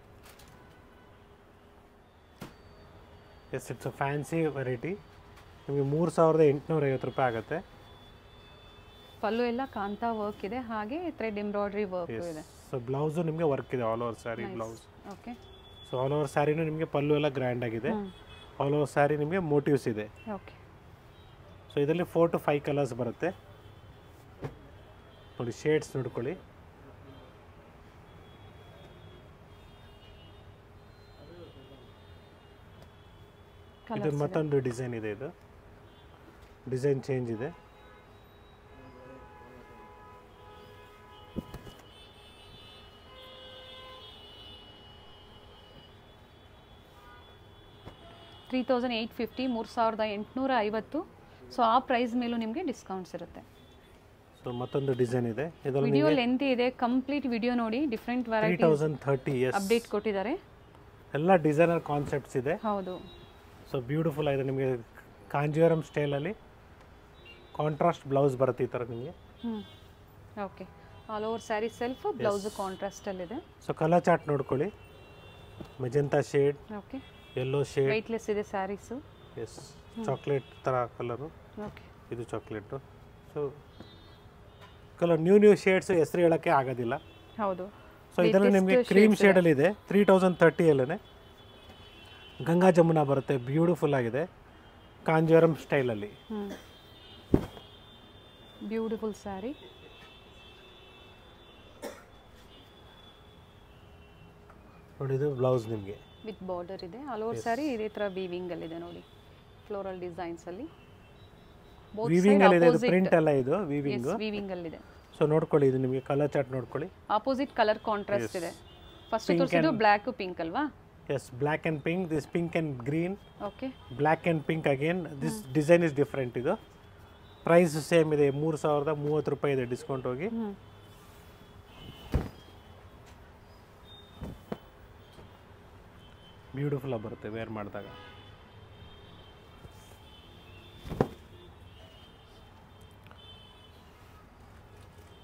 yes it's a fancy variety ನಿಮಗೆ ಮೂರು ಸಾವಿರದ ಎಂಟುನೂರ ಐವತ್ತು ರೂಪಾಯಿ ಆಗುತ್ತೆ ಪಲ್ಲು ಎಲ್ಲ ಕಾಂತಾ ವರ್ಕ್ ಇದೆ ಹಾಗೆ ಥ್ರೆಡ್ ಎಂಬ್ರಾಯ್ಡ್ರಿ ವರ್ಕ್ ಎಸ್ ಇದೆ ಸೊ ಬ್ಲೌಸು ನಿಮಗೆ ವರ್ಕ್ ಇದೆ all over sari blouse okay so all over ಸ್ಯಾರಿನೂ ನಿಮಗೆ ಪಲ್ಲು ಎಲ್ಲ ಗ್ರ್ಯಾಂಡ್ ಆಗಿದೆ ಆಲ್ ಓವರ್ ಸ್ಯಾರಿ ನಿಮಗೆ ಮೋಟಿವ್ಸ್ ಇದೆ ಓಕೆ ಸೊ ಇದರಲ್ಲಿ ಫೋರ್ ಟು ಫೈವ್ ಕಲರ್ಸ್ ಬರುತ್ತೆ ನೋಡಿ ಶೇಡ್ಸ್ ನೋಡ್ಕೊಳ್ಳಿ ಇದು ಕಲರ್ಸ್ ಮತ್ತೊಂದು ಡಿಸೈನ್ ಇದೆ ಇದು ಡಿಸೈನ್ ಚೇಂಜ್ ಇದೆ ತ್ರೀ ತೌಸಂಡ್ ಏಯ್ಟ್ ಫಿಫ್ಟಿ ಮೂರು ಸಾವಿರದ ಎಂಟುನೂರ ಐವತ್ತು ಸೊ ಆ ಪ್ರೈಸ್ ಮೇಲೂ ನಿಮಗೆ ಡಿಸ್ಕೌಂಟ್ಸ್ ಇರುತ್ತೆ ಸೊ ಮತ್ತೊಂದು ಡಿಸೈನ್ ಇದೆ ಇದರಲ್ಲಿ ವಿಡಿಯೋ ಲೆಂತ್ ಇದೆ ಕಂಪ್ಲೀಟ್ ವಿಡಿಯೋ ನೋಡಿ different three variety thousand thirty yes update ಕೊಟ್ಟಿದ್ದಾರೆ ಎಲ್ಲ ಡಿಸೈನರ್ ಕಾನ್ಸೆಪ್ಟ್ಸ್ ಇದೆ ಹೌದು ಸೊ ಬ್ಯೂಟಿಫುಲ್ ಆಗಿದೆ ನಿಮಗೆ ಕಾಂಜೀವರಂ ಸ್ಟೈಲಲ್ಲಿ ಕಾಂಟ್ರಾಸ್ಟ್ ಬ್ಲೌಸ್ ಬರುತ್ತೆ ಈ ಥರ ನಿಮಗೆ ಹ್ಞೂ okay all over sari self blouse ಕಾಂಟ್ರಾಸ್ಟಲ್ಲಿದೆ ಸೊ ಕಲರ್ ಚಾರ್ಟ್ ನೋಡ್ಕೊಳ್ಳಿ magenta shade okay yellow shade weightless ಇದೆ ಸ್ಯಾರೀಸು ಎಸ್ ಚಾಕ್ಲೇಟ್ ಥರ ಕಲರು ಓಕೆ ಇದು chocolate so colour new new shades ಹೆಸರು ಹೇಳೋಕ್ಕೆ ಆಗೋದಿಲ್ಲ ಹೌದು ಸೊ ಇದರಲ್ಲಿ Latest ನಿಮಗೆ shades ಕ್ರೀಮ್ ಇದೆ. ಶೇಡಲ್ಲಿ ಇದೆ ತ್ರೀ ತೌಸಂಡ್ ತರ್ಟಿಯಲ್ಲೇ ಗಂಗಾ ಜಮುನಾ ಬರುತ್ತೆ ಬ್ಯೂಟಿಫುಲ್ ಆಗಿದೆ ಕಾಂಜೀವರಂ ಸ್ಟೈಲಲ್ಲಿ ಹ್ಞೂ ಬ್ಯೂಟಿಫುಲ್ ಸ್ಯಾರಿ ನೋಡಿ ಇದು ಬ್ಲೌಸ್ ನಿಮಗೆ ವಿತ್ ಬಾರ್ಡರ್ ಇದೆ ಆಲ್ ಓವರ್ ಸ್ಯಾರಿ ಇದೇ ಥರ ವೀವಿಂಗಲ್ಲಿದೆ ನೋಡಿ ಫ್ಲೋರಲ್ ಡಿಸೈನ್ಸಲ್ಲಿ ವಿವಿಂಗಲ್ಲಿ ಇದೆ ಇದು ಪ್ರಿಂಟ್ ಎಲ್ಲ ಇದು ವಿವಿಂಗ್ ವೀವಿಂಗಲ್ಲಿದೆ ಸೊ ನೋಡ್ಕೊಳ್ಳಿ ಇದು ನಿಮಗೆ ಕಲರ್ ಚಾರ್ಟ್ ನೋಡ್ಕೊಳ್ಳಿ ಆಪೋಸಿಟ್ ಕಲರ್ ಕಾಂಟ್ರಾಸ್ಟ್ ಇದೆ ಫಸ್ಟ್ ತೋರಿಸಿದ್ದು ಬ್ಲ್ಯಾಕ್ ಪಿಂಕ್ ಅಲ್ವಾ yes black and pink this pink and green okay black and pink again this design is different ಇದು ಪ್ರೈಸ್ ಸೇಮ್ ಇದೆ ಮೂರು ಸಾವಿರದ ಮೂವತ್ತು ರೂಪಾಯಿ ಇದೆ ಡಿಸ್ಕೌಂಟ್ ಹೋಗಿ ಹ್ಞೂ ಬ್ಯೂಟಿಫುಲ್ ಬರುತ್ತೆ ವೇರ್ ಮಾಡಿದಾಗ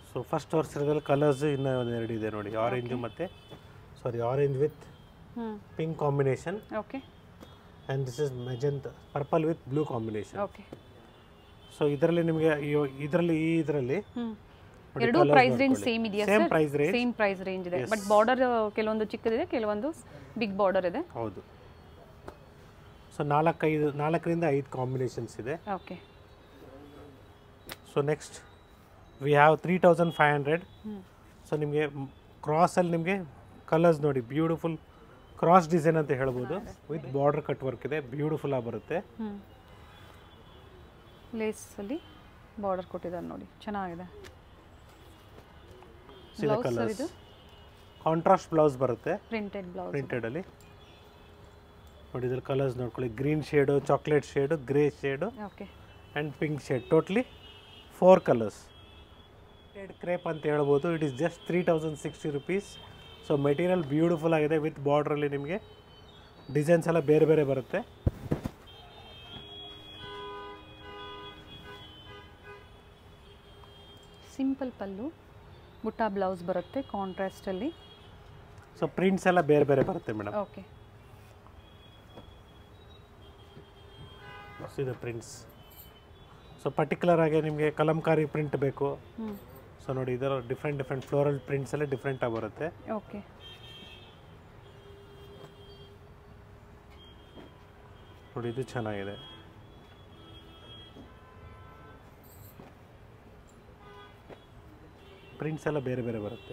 ಸೊ ಫಸ್ಟ್ ತೋರಿಸಿರೋದ್ರಲ್ಲಿ ಕಲರ್ಸ್ ಇನ್ನೂ ಒಂದೆರಡು ಇದೆ ನೋಡಿ ಆರೆಂಜು ಮತ್ತು sorry orange with hmm pink combination okay and this is magenta purple with blue combination okay so ಇದರಲ್ಲಿ ನಿಮಗೆ ಇದರಲ್ಲಿ ಈ ಇದರಲ್ಲಿ ಹ್ಞೂ ನೋಡಿ, ಎರಡೂ colours ಪ್ರೈಸ್ ರೇಂಜ್ ನೋಡ್ಕೊಳ್ಳಿ. ಸೇಮ್ ಇದೆಯಾ Same sir price range. Same price range ಇದೆ ಬಟ್ ಬಾರ್ಡರ್ ಕೆಲವೊಂದು ಚಿಕ್ಕದಿದೆ ಕೆಲವೊಂದು ಬಿಗ್ ಬಾರ್ಡರ್ ಇದೆ ಹೌದು ಸೊ ನಾಲ್ಕೈದು ನಾಲ್ಕರಿಂದ ಐದು ಕಾಂಬಿನೇಷನ್ಸ್ ಇದೆ okay so next we have three thousand five hundred ಹ್ಞೂ ಸೊ ನಿಮಗೆ ಕ್ರಾಸಲ್ಲಿ ನಿಮಗೆ ಕಲರ್ಸ್ ನೋಡಿ ಬ್ಯೂಟಿಫುಲ್ ಕ್ರಾಸ್ ಡಿಸೈನ್ ಅಂತ ಹೇಳ್ಬೋದು ವಿತ್ ಬಾರ್ಡರ್ ಕಟ್ ವರ್ಕ್ ಇದೆ ಬ್ಯೂಟಿಫುಲ್ ಆಗಿ ಬರುತ್ತೆ ಹ್ಞೂ ಲೇಸಲ್ಲಿ ಬಾರ್ಡರ್ ಕೊಟ್ಟಿದ್ದಾರೆ ನೋಡಿ ಚೆನ್ನಾಗಿದೆ ಸೀದಾ ಬ್ಲೌಸ್ ಸರ್ ಕಲರ್ಸ್ ಇದು ಕಾಂಟ್ರಾಸ್ಟ್ ಬ್ಲೌಸ್ ಬರುತ್ತೆ ಪ್ರಿಂಟೆಡ್ ಬ್ಲೌಸ್ ಪ್ರಿಂಟೆಡಲ್ಲಿ ನೋಡಿ ಇದ್ರ ಕಲರ್ಸ್ ನೋಡ್ಕೊಳ್ಳಿ green shade chocolate shade grey shade okay and pink shade totally four colours shade crepe ಅಂತ ಹೇಳ್ಬೋದು it is just three thousand sixty rupees so material beautiful ಆಗಿದೆ with ಬಾರ್ಡ್ರಲ್ಲಿ ನಿಮಗೆ ಡಿಸೈನ್ಸ್ ಎಲ್ಲ ಬೇರೆ ಬೇರೆ ಬರುತ್ತೆ ಸಿಂಪಲ್ ಪಲ್ಲು ಬುಟ್ಟ ಬ್ಲೌಸ್ ಬರುತ್ತೆ ಕಾಂಟ್ರಾಸ್ಟಲ್ಲಿ ಸೊ ಪ್ರಿಂಟ್ಸ್ ಎಲ್ಲ ಬೇರೆ ಬೇರೆ ಬರುತ್ತೆ ಮೇಡಮ್ ಓಕೆ ಇದು ಪ್ರಿಂಟ್ಸ್ ಸೊ ಪರ್ಟಿಕ್ಯುಲರ್ ಆಗಿ ನಿಮಗೆ ಕಲಂಕಾರಿ ಪ್ರಿಂಟ್ ಬೇಕು ಹ್ಞೂ ಸೊ ನೋಡಿ ಇದರ ಡಿಫ್ರೆಂಟ್ ಡಿಫ್ರೆಂಟ್ ಫ್ಲೋರಲ್ ಪ್ರಿಂಟ್ಸ್ ಎಲ್ಲ ಡಿಫ್ರೆಂಟಾಗಿ ಬರುತ್ತೆ ಓಕೆ ನೋಡಿ ಇದು ಚೆನ್ನಾಗಿದೆ ಪ್ರಿಂಟ್ಸ್ ಎಲ್ಲ ಬೇರೆ ಬೇರೆ ಬರುತ್ತೆ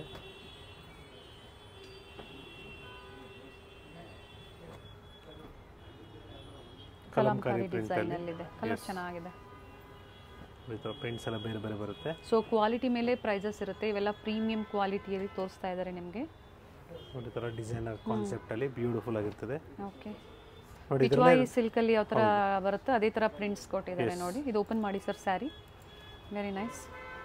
ಕಲಂಕಾರಿ ಕಲಂಕಾರಿ ಡಿಸೈನಲ್ಲಿದೆ ಕಲರ್ ಚೆನ್ನಾಗಿದೆ ಪ್ರಿಂಟ್ಸ್ ಎಲ್ಲ ಬೇರೆ ಬೇರೆ ಬರುತ್ತೆ ಸೊ ಕ್ವಾಲಿಟಿ ಮೇಲೆ ಪ್ರೈಸಸ್ ಇರುತ್ತೆ ಇವೆಲ್ಲ ಪ್ರೀಮಿಯಂ ಕ್ವಾಲಿಟಿಯಲ್ಲಿ ತೋರಿಸ್ತಾ ಇದ್ದಾರೆ ನಿಮಗೆ ನೋಡಿ ಈ ಥರ ಡಿಸೈನರ್ ಕಾನ್ಸೆಪ್ಟಲ್ಲಿ ಬ್ಯೂಟಿಫುಲ್ ಆಗಿರ್ತದೆ ಓಕೆ ನೋಡಿ ಪಿಚ್ವಾಯಿ ಸಿಲ್ಕಲ್ಲಿ ಯಾವ ಥರ ಬರುತ್ತೋ ಅದೇ ಥರ ಪ್ರಿಂಟ್ಸ್ ಕೊಟ್ಟಿದ್ದಾರೆ ನೋಡಿ ಇದು ಓಪನ್ ಮಾಡಿ sir sari very nice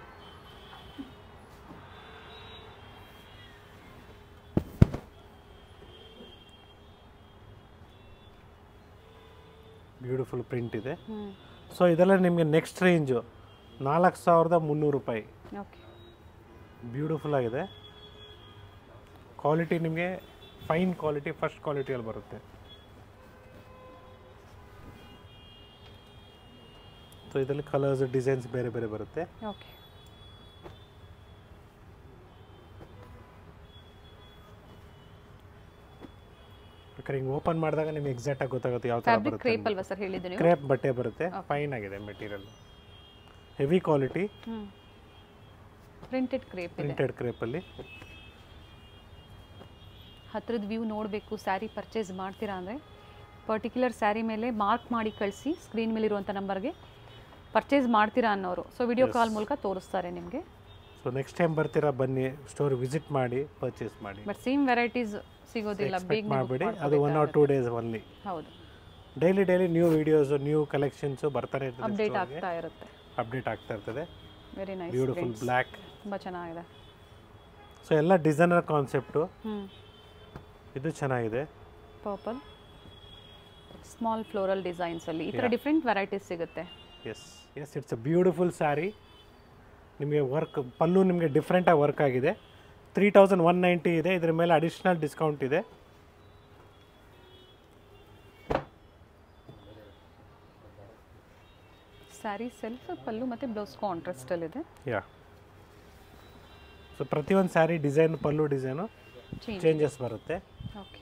beautiful print ಇದೆ ಹ್ಞೂ ಸೊ ಇದೆಲ್ಲ ನಿಮಗೆ ನೆಕ್ಸ್ಟ್ ರೇಂಜು ನಾಲ್ಕು ಸಾವಿರದ ಮುನ್ನೂರು ರೂಪಾಯಿ ಓಕೆ ಬ್ಯೂಟಿಫುಲ್ ಆಗಿದೆ ಕ್ವಾಲಿಟಿ ನಿಮಗೆ ಫೈನ್ ಕ್ವಾಲಿಟಿ ಫಸ್ಟ್ ಕ್ವಾಲಿಟಿಯಲ್ಲಿ ಬರುತ್ತೆ ಸೊ ಇದರಲ್ಲಿ ಕಲರ್ಸ್ ಡಿಸೈನ್ಸ್ ಬೇರೆ ಬೇರೆ ಬರುತ್ತೆ ಓಕೆ ಬೇಕಾದ್ರೆ ಹಿಂಗೆ ಓಪನ್ ಮಾಡಿದಾಗ ನಿಮ್ಗೆ ಎಕ್ಸಾಕ್ಟಾಗಿ ಗೊತ್ತಾಗುತ್ತೆ ಯಾವ ಥರ ಫ್ಯಾಬ್ರಿಕ್ ಬರುತ್ತೆ ಕ್ರೇಪ್ ಅಲ್ವಾ ಸರ್ ಹೇಳಿದ್ದು ನೀವು ಕ್ರೇಪ್ ಬಟ್ಟೆ ಬರುತ್ತೆ ಫೈನ್ ಆಗಿದೆ ಮೆಟೀರಿಯಲ್ ಹೆವಿ ಕ್ವಾಲಿಟಿ ಹ್ಞೂ ಪ್ರಿಂಟೆಡ್ ಕ್ರೇಪ್ ಇದೆ ಪ್ರಿಂಟೆಡ್ ಕ್ರೇಪಲ್ಲಿ ಹತ್ರದ ವ್ಯೂ ನೋಡಬೇಕು ಸ್ಯಾರಿ ಪರ್ಚೇಸ್ ಮಾಡ್ತೀರಾ ಅಂದರೆ ಪರ್ಟಿಕ್ಯುಲರ್ ಸ್ಯಾರಿ ಮೇಲೆ ಮಾರ್ಕ್ ಮಾಡಿ ಕಳಿಸಿ ಸ್ಕ್ರೀನ್ ಮೇಲಿರುವಂಥ ನಂಬರ್ಗೆ ಪರ್ಚೇಸ್ ಮಾಡ್ತೀರಾ ಅನ್ನೋರು ಸೊ ವಿಡಿಯೋ ಕಾಲ್ ಮೂಲಕ ತೋರಿಸ್ತಾರೆ ನಿಮಗೆ ಸೊ ನೆಕ್ಸ್ಟ್ ಟೈಮ್ ಬರ್ತೀರಾ ಬನ್ನಿ ಸ್ಟೋರ್ ವಿಸಿಟ್ ಮಾಡಿ ಪರ್ಚೇಸ್ ಮಾಡಿ ಬಟ್ ಸೇಮ್ ವೆರೈಟೀಸ್ ಸಿಗೋದಿಲ್ಲ ಬೇಗ ಮಾಡಬೇಡಿ ಅದು one or two days only ಹೌದು daily daily new videos new collections ಬರ್ತಾನೆ ಇರ್ತದೆ ಅಪ್ಡೇಟ್ ಆಗ್ತಾ ಇರುತ್ತೆ ಅಪ್ಡೇಟ್ ಆಗ್ತಾ ಇರ್ತದೆ ವೆರಿ ನೈಸ್ ಬ್ಯೂಟಿಫುಲ್ ಬ್ಲ್ಯಾಕ್ ತುಂಬ ಚೆನ್ನಾಗಿದೆ ಸೊ ಎಲ್ಲ ಡಿಸೈನರ್ ಕಾನ್ಸೆಪ್ಟು ಹ್ಞೂ ಇದು ಚೆನ್ನಾಗಿದೆ ಪರ್ಪಲ್ ಸ್ಮಾಲ್ ಫ್ಲೋರಲ್ ಡಿಸೈನ್ಸಲ್ಲಿ ಈ ಥರ ಡಿಫ್ರೆಂಟ್ ವೆರೈಟೀಸ್ ಸಿಗುತ್ತೆ yes yes it's a beautiful sari ನಿಮಗೆ ವರ್ಕ್ ಪಲ್ಲು ನಿಮಗೆ ಡಿಫ್ರೆಂಟಾಗಿ ವರ್ಕ್ ಆಗಿದೆ ತ್ರೀ ತೌಸಂಡ್ ಒನ್ ನೈಂಟಿ ಇದೆ ಇದ್ರ ಮೇಲೆ ಅಡಿಷ್ನಲ್ ಡಿಸ್ಕೌಂಟ್ ಇದೆ ಸ್ಯಾರಿ ಸೆಲ್ಫ್ ಪಲ್ಲು ಮತ್ತು ಬ್ಲೌಸ್ ಕಾಂಟ್ರಾಸ್ಟಲ್ಲಿದೆ ಯಾ ಸೊ ಪ್ರತಿಯೊಂದು sari design pallu design change changes ಬರುತ್ತೆ ಓಕೆ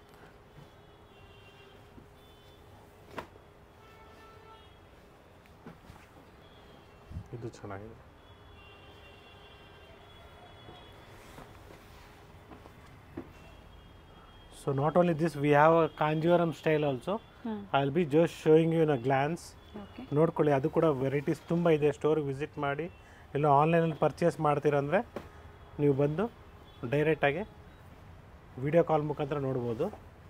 ಇದು ಚೆನ್ನಾಗಿದೆ so not only this we have a Kanjeevaram style also hmm I will be just showing you in a glance okay ನೋಡ್ಕೊಳ್ಳಿ ಅದು ಕೂಡ varieties ತುಂಬ ಇದೆ ಸ್ಟೋರಿಗೆ ವಿಸಿಟ್ ಮಾಡಿ ಇಲ್ಲ ಆನ್ಲೈನಲ್ಲಿ ಪರ್ಚೇಸ್ ಮಾಡ್ತೀರಂದರೆ ನೀವು ಬಂದು ಡೈರೆಕ್ಟಾಗಿ ವಿಡಿಯೋ ಕಾಲ್ ಮುಖಾಂತರ ನೋಡ್ಬೋದು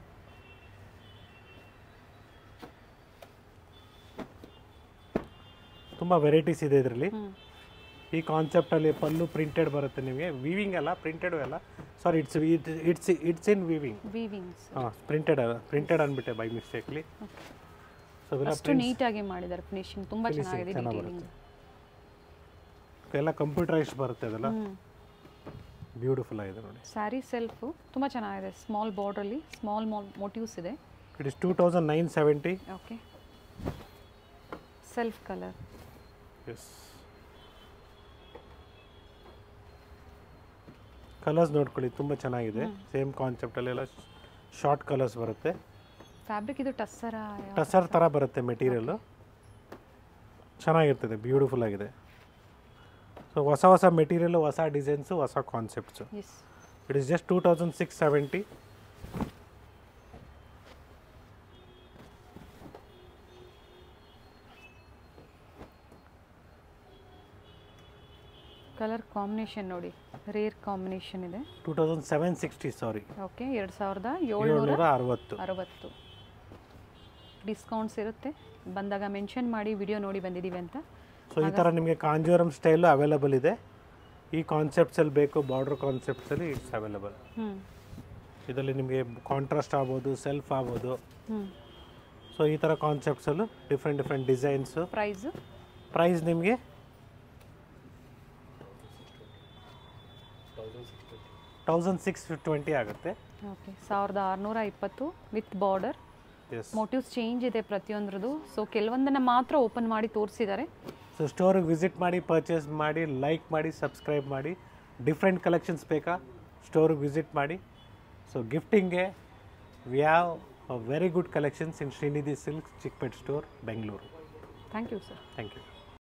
ತುಂಬ ವೆರೈಟೀಸ್ ಇದೆ ಇದರಲ್ಲಿ ಹ್ಞೂ ಈ ಕಾನ್ಸೆಪ್ಟಲ್ಲಿ ಪಲ್ಲು ಪ್ರಿಂಟೆಡ್ ಬರುತ್ತೆ ನಿಮಗೆ ವಿವಿಂಗ್ ಅಲ್ಲ ಪ್ರಿಂಟೆಡ್ ಅಲ್ಲ sorry it's it's it's in weaving weavings ಹಾಂ ಪ್ರಿಂಟೆಡ್ ಪ್ರಿಂಟೆಡ್ ಅಂದ್ಬಿಟ್ಟೆ ಬೈ ಮಿಸ್ಟೇಕ್ಲಿ ಸೊ ಇವೆಲ್ಲ ಅಷ್ಟು ನೀಟಾಗಿ ಮಾಡಿದ್ದಾರೆ ಫಿನಿಶಿಂಗ್ ತುಂಬ ಚೆನ್ನಾಗಿದೆ ಚೆನ್ನಾಗಿ ಡೀಟೇಲಿಂಗ್ ಎಲ್ಲ ಕಂಪ್ಯೂಟರೈಸ್ಡ್ ಬರುತ್ತೆ ಅದೆಲ್ಲ ಹ್ಞೂ ಬ್ಯೂಟಿಫುಲ್ ಆಗಿದೆ ನೋಡಿ ಸ್ಯಾರಿ ಸೆಲ್ಫು ತುಂಬ ಚೆನ್ನಾಗಿದೆ ಸ್ಮಾಲ್ ಬಾರ್ಡ್ರಲ್ಲಿ ಸ್ಮಾಲ್ ಮೋ ಮೋಟಿವ್ಸ್ ಇದೆ it is two thousand nine seventy okay self colour yes colours ನೋಡ್ಕೊಳ್ಳಿ ತುಂಬ ಚೆನ್ನಾಗಿದೆ ಸೇಮ್ ಕಾನ್ಸೆಪ್ಟಲ್ಲೆಲ್ಲ ಶಾರ್ಟ್ ಕಲರ್ಸ್ ಬರುತ್ತೆ ಫ್ಯಾಬ್ರಿಕ್ ಇದು ಟಸ್ಸರ ಟಸರ್ ಥರ ಬರುತ್ತೆ ಮೆಟೀರಿಯಲ್ಲು ಚೆನ್ನಾಗಿರ್ತದೆ ಬ್ಯೂಟಿಫುಲ್ ಆಗಿದೆ ಸೊ ಹೊಸ ಹೊಸ ಮೆಟೀರಿಯಲ್ಲು ಹೊಸ ಡಿಸೈನ್ಸು ಹೊಸ concepts yes it is just two thousand six seventy colour combination ನೋಡಿ ರೇರ್ ಕಾಂಬಿನೇಷನ್ ಇದೆ two thousand seven sixty sorry okay ಎರಡು ಸಾವಿರದ ಏಳ್ನೂರ ಏಳ್ನೂರ ಅರವತ್ತು ಅರವತ್ತು ಡಿಸ್ಕೌಂಟ್ಸ್ ಇರುತ್ತೆ ಬಂದಾಗ ಮೆನ್ಷನ್ ಮಾಡಿ ವಿಡಿಯೋ ನೋಡಿ ಬಂದಿದ್ದೀವಿ ಅಂತ ಸೊ ಈ ಥರ ನಿಮಗೆ ಕಾಂಜೂರಮ್ ಸ್ಟೈಲು ಅವೈಲಬಲ್ ಇದೆ ಈ ಕಾನ್ಸೆಪ್ಟ್ಸಲ್ಲಿ ಬೇಕು ಬಾರ್ಡ್ರ್ ಕಾನ್ಸೆಪ್ಟ್ಸಲ್ಲಿ ಇಟ್ಸ್ ಅವೈಲಬಲ್ ಹ್ಞೂ ಇದರಲ್ಲಿ ನಿಮಗೆ ಕಾಂಟ್ರಾಸ್ಟ್ ಆಗ್ಬೋದು ಸೆಲ್ಫ್ ಆಗ್ಬೋದು ಹ್ಞೂ ಸೊ ಈ ಥರ ಕಾನ್ಸೆಪ್ಟ್ಸಲ್ಲೂ different different designs price price ನಿಮಗೆ ತೌಸಂಡ್ ಸಿಕ್ಸ್ ಟ್ವೆಂಟಿ ಆಗುತ್ತೆ ಓಕೆ ಸಾವಿರದ ಆರುನೂರ ಇಪ್ಪತ್ತು with border as motifs change ಇದೆ ಪ್ರತಿಯೊಂದ್ರದ್ದು ಸೊ ಕೆಲವೊಂದನ್ನು ಮಾತ್ರ ಓಪನ್ ಮಾಡಿ ತೋರಿಸಿದ್ದಾರೆ ಸೊ ಸ್ಟೋರಿಗೆ ವಿಸಿಟ್ ಮಾಡಿ ಪರ್ಚೇಸ್ ಮಾಡಿ ಲೈಕ್ ಮಾಡಿ ಸಬ್ಸ್ಕ್ರೈಬ್ ಮಾಡಿ ಡಿಫ್ರೆಂಟ್ ಕಲೆಕ್ಷನ್ಸ್ ಬೇಕಾ ಸ್ಟೋರಿಗೆ ವಿಸಿಟ್ ಮಾಡಿ ಸೊ ಗಿಫ್ಟಿಂಗ್ಗೆ we have a very good collections in Srinidhi silks Chickpet store Bengaluru thank you sir thank you